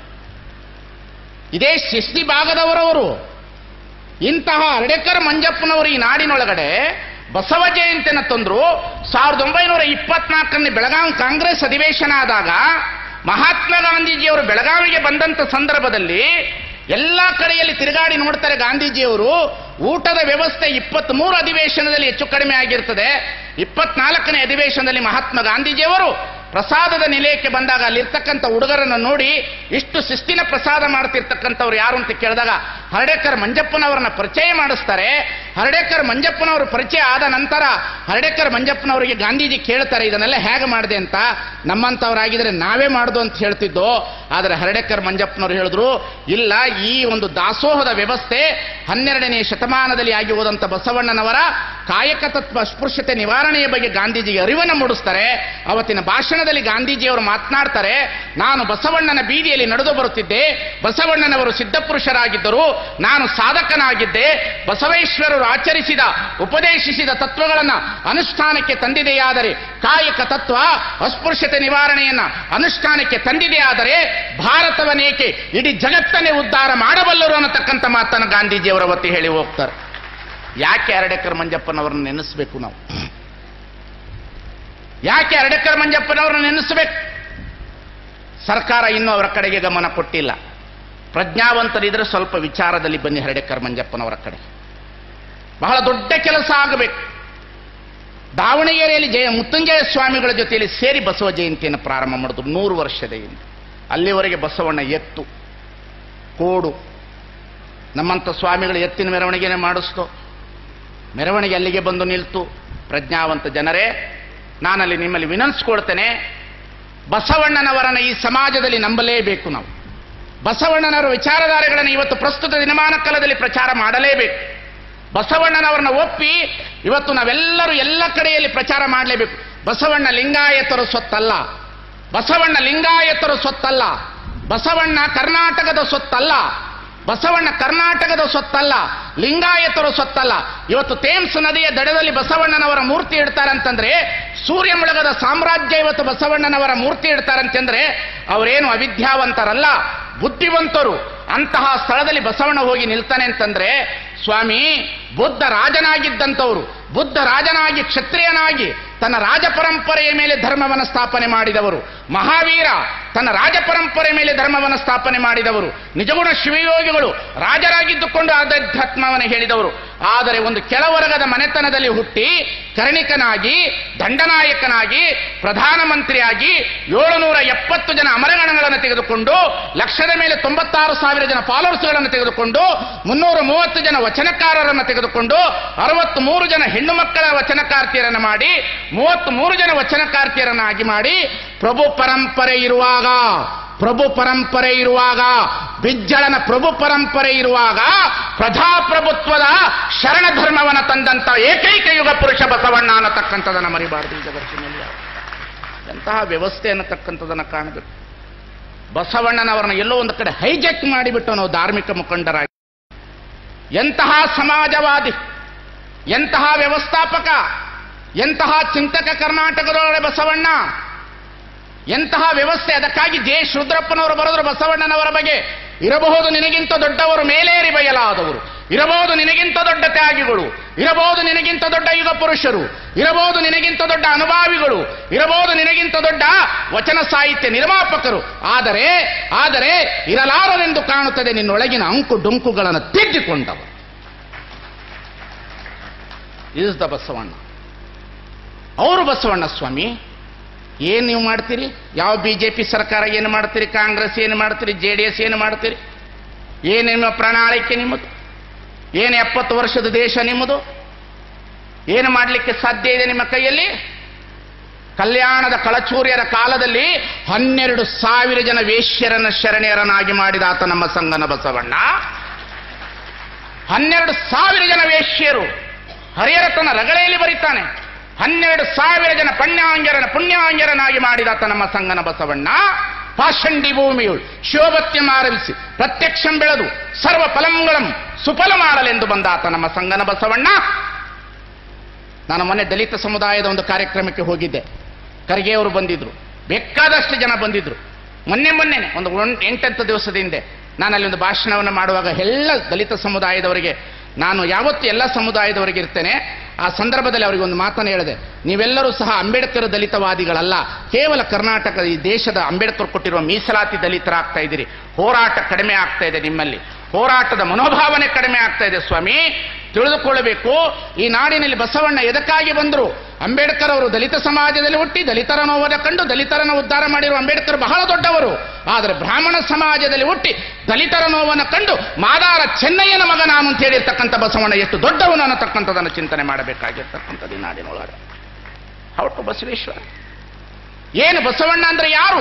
ಇದೇ ಶಿಸ್ತಿ ಭಾಗದವರವರು ಇಂತಹ ಹರಡೇಕರ್ ಮಂಜಪ್ಪನವರು ಈ ನಾಡಿನೊಳಗಡೆ ಬಸವ ಜಯಂತಿಯನ್ನು ತಂದ್ರು ಸಾವಿರದ ಒಂಬೈನೂರ ಇಪ್ಪತ್ನಾಲ್ಕನೇ ಬೆಳಗಾವಿ ಕಾಂಗ್ರೆಸ್ ಅಧಿವೇಶನ ಆದಾಗ ಮಹಾತ್ಮ ಗಾಂಧೀಜಿಯವರು ಬೆಳಗಾವಿಗೆ ಬಂದಂತ ಸಂದರ್ಭದಲ್ಲಿ ಎಲ್ಲ ಕಡೆಯಲ್ಲಿ ತಿರುಗಾಡಿ ನೋಡ್ತಾರೆ ಗಾಂಧೀಜಿಯವರು ಊಟದ ವ್ಯವಸ್ಥೆ ಇಪ್ಪತ್ತ್ ಮೂರು ಅಧಿವೇಶನದಲ್ಲಿ ಹೆಚ್ಚು ಕಡಿಮೆ ಆಗಿರ್ತದೆ ಇಪ್ಪತ್ನಾಲ್ಕನೇ ಅಧಿವೇಶನದಲ್ಲಿ ಮಹಾತ್ಮ ಗಾಂಧೀಜಿಯವರು ಪ್ರಸಾದದ ನಿಲಯಕ್ಕೆ ಬಂದಾಗ ಅಲ್ಲಿರ್ತಕ್ಕಂಥ ಹುಡುಗರನ್ನು ನೋಡಿ ಇಷ್ಟು ಶಿಸ್ತಿನ ಪ್ರಸಾದ ಮಾಡ್ತಿರ್ತಕ್ಕಂಥವ್ರು ಯಾರು ಅಂತ ಕೇಳಿದಾಗ ಹರಡೇಕರ್ ಮಂಜಪ್ಪನವರನ್ನ ಪರಿಚಯ ಮಾಡಿಸ್ತಾರೆ ಹರಡೇಕರ್ ಮಂಜಪ್ಪನವರು ಪರಿಚಯ ಆದ ನಂತರ ಹರಡೇಕರ್ ಮಂಜಪ್ಪನವರಿಗೆ ಗಾಂಧೀಜಿ ಕೇಳ್ತಾರೆ ಇದನ್ನೆಲ್ಲ ಹೇಗೆ ಮಾಡಿದೆ ಅಂತ ನಮ್ಮಂಥವ್ರಾಗಿದ್ರೆ ನಾವೇ ಮಾಡ್ದು ಅಂತ ಹೇಳ್ತಿದ್ದೋ ಆದರೆ ಹರಡೇಕರ್ ಮಂಜಪ್ಪನವರು ಹೇಳಿದ್ರು ಇಲ್ಲ ಈ ಒಂದು ದಾಸೋಹದ ವ್ಯವಸ್ಥೆ ಹನ್ನೆರಡನೇ ಶತಮಾನದಲ್ಲಿ ಆಗಿ ಹೋದಂಥ ಬಸವಣ್ಣನವರ ಕಾಯಕ ತತ್ವ ಅಸ್ಪೃಶ್ಯತೆ ನಿವಾರಣೆಯ ಬಗ್ಗೆ ಗಾಂಧೀಜಿಗೆ ಅರಿವನ್ನು ಮೂಡಿಸ್ತಾರೆ ಅವತ್ತಿನ ಭಾಷಣದಲ್ಲಿ ಗಾಂಧೀಜಿಯವರು ಮಾತನಾಡ್ತಾರೆ ನಾನು ಬಸವಣ್ಣನ ಬೀದಿಯಲ್ಲಿ ನಡೆದು ಬರುತ್ತಿದ್ದೆ ಬಸವಣ್ಣನವರು ಸಿದ್ಧಪುರುಷರಾಗಿದ್ದರು ನಾನು ಸಾಧಕನಾಗಿದ್ದೆ ಬಸವೇಶ್ವರರು ಆಚರಿಸಿದ ಉಪದೇಶಿಸಿದ ತತ್ವಗಳನ್ನು ಅನುಷ್ಠಾನಕ್ಕೆ ತಂದಿದೆಯಾದರೆ ಕಾಯಕ ತತ್ವ ಅಸ್ಪೃಶ್ಯತೆ ನಿವಾರಣೆಯನ್ನ ಅನುಷ್ಠಾನಕ್ಕೆ ತಂದಿದೆಯಾದರೆ ಭಾರತವನೇಕೆ ಇಡೀ ಜಗತ್ತನ್ನೇ ಉದ್ಧಾರ ಮಾಡಬಲ್ಲರು ಅನ್ನತಕ್ಕಂಥ ಮಾತನ್ನು ಗಾಂಧೀಜಿಯವರು ಅವತ್ತು ಹೇಳಿ ಹೋಗ್ತಾರೆ ಯಾಕೆ ಅರಡೇಕರ್ ಮಂಜಪ್ಪನವರನ್ನು ನೆನೆಸ್ಬೇಕು ನಾವು ಯಾಕೆ ಅರಡೇಕರ್ ಮಂಜಪ್ಪನವರನ್ನು ನೆನೆಸ್ಬೇಕು ಸರ್ಕಾರ ಇನ್ನೂ ಅವರ ಕಡೆಗೆ ಗಮನ ಕೊಟ್ಟಿಲ್ಲ ಪ್ರಜ್ಞಾವಂತರಿದ್ರೆ ಸ್ವಲ್ಪ ವಿಚಾರದಲ್ಲಿ ಬನ್ನಿ ಹರಡೇಕರ್ ಮಂಜಪ್ಪನವರ ಕಡೆ ಬಹಳ ದೊಡ್ಡ ಕೆಲಸ ಆಗಬೇಕು ದಾವಣಗೆರೆಯಲ್ಲಿ ಜಯ ಮುತ್ತುಂಜಯ ಸ್ವಾಮಿಗಳ ಜೊತೆಯಲ್ಲಿ ಸೇರಿ ಬಸವ ಜಯಂತಿಯನ್ನು ಪ್ರಾರಂಭ ಮಾಡಿದ್ರು ನೂರು ವರ್ಷದ ಹಿಂದೆ ಅಲ್ಲಿವರೆಗೆ ಬಸವಣ್ಣ ಎತ್ತು ಕೋಡು ನಮ್ಮಂಥ ಸ್ವಾಮಿಗಳು ಎತ್ತಿನ ಮೆರವಣಿಗೆನೆ ಮಾಡಿಸ್ತು ಮೆರವಣಿಗೆ ಅಲ್ಲಿಗೆ ಬಂದು ನಿಲ್ತು ಪ್ರಜ್ಞಾವಂತ ಜನರೇ ನಾನಲ್ಲಿ ನಿಮ್ಮಲ್ಲಿ ವಿನಂತಿಸ್ಕೊಳ್ತೇನೆ ಬಸವಣ್ಣನವರನ್ನ ಈ ಸಮಾಜದಲ್ಲಿ ನಂಬಲೇಬೇಕು ನಾವು ಬಸವಣ್ಣನವರ ವಿಚಾರಧಾರೆಗಳನ್ನು ಇವತ್ತು ಪ್ರಸ್ತುತ ದಿನಮಾನ ಕಾಲದಲ್ಲಿ ಪ್ರಚಾರ ಮಾಡಲೇಬೇಕು ಬಸವಣ್ಣನವರನ್ನ ಒಪ್ಪಿ ಇವತ್ತು ನಾವೆಲ್ಲರೂ ಎಲ್ಲ ಕಡೆಯಲ್ಲಿ ಪ್ರಚಾರ ಮಾಡಲೇಬೇಕು ಬಸವಣ್ಣ ಲಿಂಗಾಯತರು ಸೊತ್ತಲ್ಲ ಬಸವಣ್ಣ ಲಿಂಗಾಯತರು ಸೊತ್ತಲ್ಲ ಬಸವಣ್ಣ ಕರ್ನಾಟಕದ ಸೊತ್ತಲ್ಲ ಬಸವಣ್ಣ ಕರ್ನಾಟಕದ ಸೊತ್ತಲ್ಲ ಲಿಂಗಾಯತರು ಸೊತ್ತಲ್ಲ ಇವತ್ತು ತೇಮ್ಸ್ ನದಿಯ ದಡದಲ್ಲಿ ಬಸವಣ್ಣನವರ ಮೂರ್ತಿ ಇಡ್ತಾರಂತಂದ್ರೆ ಸೂರ್ಯ ಮುಳುಗದ ಸಾಮ್ರಾಜ್ಯ ಇವತ್ತು ಬಸವಣ್ಣನವರ ಮೂರ್ತಿ ಇಡ್ತಾರಂತಂದ್ರೆ ಅವರೇನು ಅವಿದ್ಯಾವಂತರಲ್ಲ ಬುದ್ಧಿವಂತರು ಅಂತಹ ಸ್ಥಳದಲ್ಲಿ ಬಸವಣ್ಣ ಹೋಗಿ ನಿಲ್ತಾನೆ ಅಂತಂದ್ರೆ ಸ್ವಾಮಿ ಬುದ್ಧ ರಾಜನಾಗಿದ್ದಂಥವರು ಬುದ್ಧ ರಾಜನಾಗಿ ಕ್ಷತ್ರಿಯನಾಗಿ ತನ್ನ ರಾಜ ಪರಂಪರೆಯ ಮೇಲೆ ಧರ್ಮವನ್ನು ಸ್ಥಾಪನೆ ಮಾಡಿದವರು ಮಹಾವೀರ ತನ್ನ ರಾಜ ಪರಂಪರೆ ಮೇಲೆ ಧರ್ಮವನ್ನು ಸ್ಥಾಪನೆ ಮಾಡಿದವರು ನಿಜಗುಣ ಶಿವಯೋಗಿಗಳು ರಾಜರಾಗಿದ್ದುಕೊಂಡು ಆಧ್ಯಾತ್ಮವನ್ನು ಹೇಳಿದವರು ಆದರೆ ಒಂದು ಕೆಳವರ್ಗದ ಮನೆತನದಲ್ಲಿ ಹುಟ್ಟಿ ಕರ್ಣಿಕನಾಗಿ ದಂಡನಾಯಕನಾಗಿ ಪ್ರಧಾನಮಂತ್ರಿಯಾಗಿ ಏಳುನೂರ ಎಪ್ಪತ್ತು ಜನ ಅಮರಗಣಗಳನ್ನು ತೆಗೆದುಕೊಂಡು ಲಕ್ಷದ ಮೇಲೆ ತೊಂಬತ್ತಾರು ಸಾವಿರ ಜನ ಫಾಲೋವರ್ಸ್ಗಳನ್ನು ತೆಗೆದುಕೊಂಡು ಮುನ್ನೂರ ಮೂವತ್ತು ಜನ ವಚನಕಾರರನ್ನು ತೆಗೆದುಕೊಂಡು ಅರವತ್ತು ಮೂರು ಜನ ಹೆಣ್ಣು ಮಕ್ಕಳ ವಚನಕಾರ್ತಿಯರನ್ನು ಮಾಡಿ ಮೂವತ್ತು ಮೂರು ಜನ ವಚನಕಾರ್ತಿಯರನ್ನಾಗಿ ಮಾಡಿ ಪ್ರಭು ಪರಂಪರೆ ಇರುವಾಗ ಪ್ರಭು ಪರಂಪರೆ ಇರುವಾಗ ಬಿಜ್ಜಳನ ಪ್ರಭು ಪರಂಪರೆ ಇರುವಾಗ ಪ್ರಜಾಪ್ರಭುತ್ವದ ಶರಣ ಧರ್ಮವನ್ನು ತಂದಂತ ಏಕೈಕ ಯುಗ ಪುರುಷ ಬಸವಣ್ಣ ಅನ್ನತಕ್ಕಂಥದನ್ನು ಮರಿಬಾರದು ಈ ಜಗತ್ತಿನಲ್ಲಿ ಎಂತಹ ವ್ಯವಸ್ಥೆ ಅನ್ನತಕ್ಕಂಥದನ್ನು ಕಾಣಬೇಕು ಬಸವಣ್ಣನವರನ್ನ ಎಲ್ಲೋ ಒಂದು ಕಡೆ ಹೈಜೆಕ್ ಮಾಡಿಬಿಟ್ಟು ನಾವು ಧಾರ್ಮಿಕ ಮುಖಂಡರಾಗಿ ಎಂತಹ ಸಮಾಜವಾದಿ ಎಂತಹ ವ್ಯವಸ್ಥಾಪಕ ಎಂತಹ ಚಿಂತಕ ಕರ್ನಾಟಕದೊಳಗೆ ಬಸವಣ್ಣ ಎಂತಹ ವ್ಯವಸ್ಥೆ ಅದಕ್ಕಾಗಿ ಜೆ ರುದ್ರಪ್ಪನವರು ಬರೆದ್ರು ಬಸವಣ್ಣನವರ ಬಗ್ಗೆ ಇರಬಹುದು ನಿನಗಿಂತ ದೊಡ್ಡವರು ಮೇಲೇರಿ ಬಯಲಾದವರು ಇರಬಹುದು ನಿನಗಿಂತ ದೊಡ್ಡ ತ್ಯಾಗಿಗಳು ಇರಬಹುದು ನಿನಗಿಂತ ದೊಡ್ಡ ಯುಗ ಪುರುಷರು ಇರಬಹುದು ನಿನಗಿಂತ ದೊಡ್ಡ ಅನುಭಾವಿಗಳು ಇರಬಹುದು ನಿನಗಿಂತ ದೊಡ್ಡ ವಚನ ಸಾಹಿತ್ಯ ನಿರ್ಮಾಪಕರು ಆದರೆ ಆದರೆ ಇರಲಾರದೆಂದು ಕಾಣುತ್ತದೆ ನಿನ್ನೊಳಗಿನ ಅಂಕು ಡೊಂಕುಗಳನ್ನು ತಿದ್ದಿಕೊಂಡವ ಇಸ್ ದ ಬಸವಣ್ಣ ಅವರು ಬಸವಣ್ಣ ಸ್ವಾಮಿ ಏನ್ ನೀವು ಮಾಡ್ತೀರಿ ಯಾವ ಬಿಜೆಪಿ ಸರ್ಕಾರ ಏನು ಮಾಡ್ತೀರಿ ಕಾಂಗ್ರೆಸ್ ಏನು ಮಾಡ್ತೀರಿ ಜೆ ಡಿ ಎಸ್ ಏನು ಮಾಡ್ತೀರಿ ಏನು ನಿಮ್ಮ ಪ್ರಣಾಳಿಕೆ ನಿಮ್ಮದು ಏನು ಎಪ್ಪತ್ತು ವರ್ಷದ ದೇಶ ನಿಮ್ಮದು ಏನು ಮಾಡಲಿಕ್ಕೆ ಸಾಧ್ಯ ಇದೆ ನಿಮ್ಮ ಕೈಯಲ್ಲಿ ಕಲ್ಯಾಣದ ಕಳಚೂರ್ಯರ ಕಾಲದಲ್ಲಿ ಹನ್ನೆರಡು ಸಾವಿರ ಜನ ವೇಶ್ಯರನ್ನ ಶರಣೆಯರನ್ನಾಗಿ ಮಾಡಿದ ಆತ ನಮ್ಮ ಸಂಗನ ಬಸವಣ್ಣ ಹನ್ನೆರಡು ಸಾವಿರ ಜನ ವೇಶ್ಯರು ಹರಿಹರ ತನ್ನ ರಗಳೆಯಲ್ಲಿ ಬರೀತಾನೆ ಹನ್ನೆರಡು ಸಾವಿರ ಜನ ಪುಣ್ಯಾಂಜರನ ಪುಣ್ಯಾಂಜರನಾಗಿ ಮಾಡಿದಾತ ನಮ್ಮ ಸಂಗನ ಬಸವಣ್ಣ ಪಾಷಂಡಿ ಭೂಮಿಯು ಶೋಭತ್ಯ ಆರಂಭಿಸಿ ಪ್ರತ್ಯಕ್ಷಂ ಬೆಳೆದು ಸರ್ವ ಫಲಂಗಳಂ ಸುಫಲ ಮಾಡಲೆಂದು ಬಂದಾತ ನಮ್ಮ ಸಂಗನ ಬಸವಣ್ಣ ನಾನು ಮೊನ್ನೆ ದಲಿತ ಸಮುದಾಯದ ಒಂದು ಕಾರ್ಯಕ್ರಮಕ್ಕೆ ಹೋಗಿದ್ದೆ ಖರ್ಗೆ ಅವರು ಬಂದಿದ್ರು ಬೇಕಾದಷ್ಟು ಜನ ಬಂದಿದ್ರು ಮೊನ್ನೆ ಮೊನ್ನೆನೆ ಒಂದು ಒಂ- ಎಂಟತ್ತು ದಿವಸದ ಹಿಂದೆ ನಾನು ಅಲ್ಲಿ ಒಂದು ಭಾಷಣವನ್ನು ಮಾಡುವಾಗ ಎಲ್ಲ ದಲಿತ ಸಮುದಾಯದವರಿಗೆ ನಾನು ಯಾವತ್ತು ಎಲ್ಲ ಸಮುದಾಯದವರಿಗೆ ಇರ್ತೇನೆ ಆ ಸಂದರ್ಭದಲ್ಲಿ ಅವರಿಗೆ ಒಂದು ಮಾತನ್ನು ಹೇಳಿದೆ ನೀವೆಲ್ಲರೂ ಸಹ ಅಂಬೇಡ್ಕರ್ ದಲಿತವಾದಿಗಳಲ್ಲ ಕೇವಲ ಕರ್ನಾಟಕ ಈ ದೇಶದ ಅಂಬೇಡ್ಕರ್ ಕೊಟ್ಟಿರುವ ಮೀಸಲಾತಿ ದಲಿತರಾಗ್ತಾ ಇದ್ದೀರಿ ಹೋರಾಟ ಕಡಿಮೆ ಆಗ್ತಾ ಇದೆ ನಿಮ್ಮಲ್ಲಿ ಹೋರಾಟದ ಮನೋಭಾವನೆ ಕಡಿಮೆ ಆಗ್ತಾ ಇದೆ ಸ್ವಾಮಿ ತಿಳಿದುಕೊಳ್ಳಬೇಕು ಈ ನಾಡಿನಲ್ಲಿ ಬಸವಣ್ಣ ಎದಕ್ಕಾಗಿ ಬಂದರು ಅಂಬೇಡ್ಕರ್ ಅವರು ದಲಿತ ಸಮಾಜದಲ್ಲಿ ಹುಟ್ಟಿ ದಲಿತರ ನೋವನ್ನು ಕಂಡು ದಲಿತರನ್ನು ಉದ್ಧಾರ ಮಾಡಿರುವ ಅಂಬೇಡ್ಕರ್ ಬಹಳ ದೊಡ್ಡವರು ಆದರೆ ಬ್ರಾಹ್ಮಣ ಸಮಾಜದಲ್ಲಿ ಹುಟ್ಟಿ ದಲಿತರ ನೋವನ್ನು ಕಂಡು ಮಾದಾರ ಚೆನ್ನಯ್ಯನ ಮಗ ನಾನು ಅಂತ ಹೇಳಿರ್ತಕ್ಕಂಥ ಬಸವಣ್ಣ ಎಷ್ಟು ದೊಡ್ಡವನು ಅನ್ನತಕ್ಕಂಥದ್ದನ್ನು ಚಿಂತನೆ ಮಾಡಬೇಕಾಗಿರ್ತಕ್ಕಂಥದ್ದು ಈ ನಾಡಿನೊಳಗೆ ಹೌಟು ಬಸವೇಶ್ವರ ಏನು ಬಸವಣ್ಣ ಅಂದ್ರೆ ಯಾರು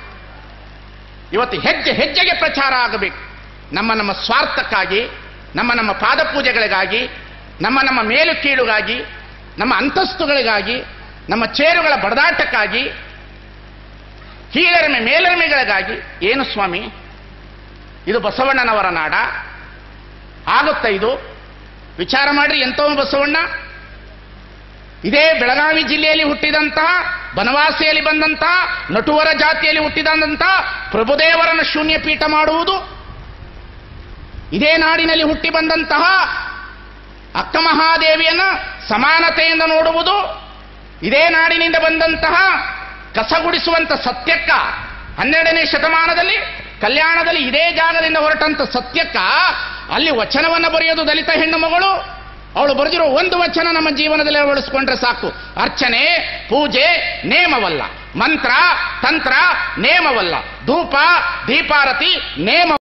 ಇವತ್ತು ಹೆಜ್ಜೆ ಹೆಜ್ಜೆಗೆ ಪ್ರಚಾರ ಆಗಬೇಕು ನಮ್ಮ ನಮ್ಮ ಸ್ವಾರ್ಥಕ್ಕಾಗಿ ನಮ್ಮ ನಮ್ಮ ಪಾದಪೂಜೆಗಳಿಗಾಗಿ ನಮ್ಮ ನಮ್ಮ ಮೇಲು ಕೀಳುಗಾಗಿ ನಮ್ಮ ಅಂತಸ್ತುಗಳಿಗಾಗಿ ನಮ್ಮ ಚೇರುಗಳ ಬಡದಾಟಕ್ಕಾಗಿ ಕೀಳರಿಮೆ ಮೇಲರಿಮೆಗಳಿಗಾಗಿ ಏನು ಸ್ವಾಮಿ ಇದು ಬಸವಣ್ಣನವರ ನಾಡ ಆಗುತ್ತಾ ಇದು ವಿಚಾರ ಮಾಡ್ರಿ ಎಂಥವ ಬಸವಣ್ಣ ಇದೇ ಬೆಳಗಾವಿ ಜಿಲ್ಲೆಯಲ್ಲಿ ಹುಟ್ಟಿದಂತಹ ಬನವಾಸಿಯಲ್ಲಿ ಬಂದಂತಹ ನಟುವರ ಜಾತಿಯಲ್ಲಿ ಹುಟ್ಟಿದಂತಹ ಪ್ರಭುದೇವರನ್ನು ಶೂನ್ಯ ಪೀಠ ಮಾಡುವುದು ಇದೇ ನಾಡಿನಲ್ಲಿ ಹುಟ್ಟಿ ಬಂದಂತಹ ಅಕ್ಕ ಮಹಾದೇವಿಯನ್ನ ಸಮಾನತೆಯಿಂದ ನೋಡುವುದು ಇದೇ ನಾಡಿನಿಂದ ಬಂದಂತಹ ಕಸಗುಡಿಸುವಂತ ಸತ್ಯಕ್ಕ ಹನ್ನೆರಡನೇ ಶತಮಾನದಲ್ಲಿ ಕಲ್ಯಾಣದಲ್ಲಿ ಇದೇ ಜಾಗದಿಂದ ಹೊರಟಂತ ಸತ್ಯಕ್ಕ ಅಲ್ಲಿ ವಚನವನ್ನು ಬರೆಯೋದು ದಲಿತ ಹೆಣ್ಣು ಮಗಳು ಅವಳು ಬರೆದಿರೋ ಒಂದು ವಚನ ನಮ್ಮ ಜೀವನದಲ್ಲಿ ಅಳವಡಿಸ್ಕೊಂಡ್ರೆ ಸಾಕು ಅರ್ಚನೆ ಪೂಜೆ ನೇಮವಲ್ಲ ಮಂತ್ರ ತಂತ್ರ ನೇಮವಲ್ಲ ಧೂಪ ದೀಪಾರತಿ ನೇಮ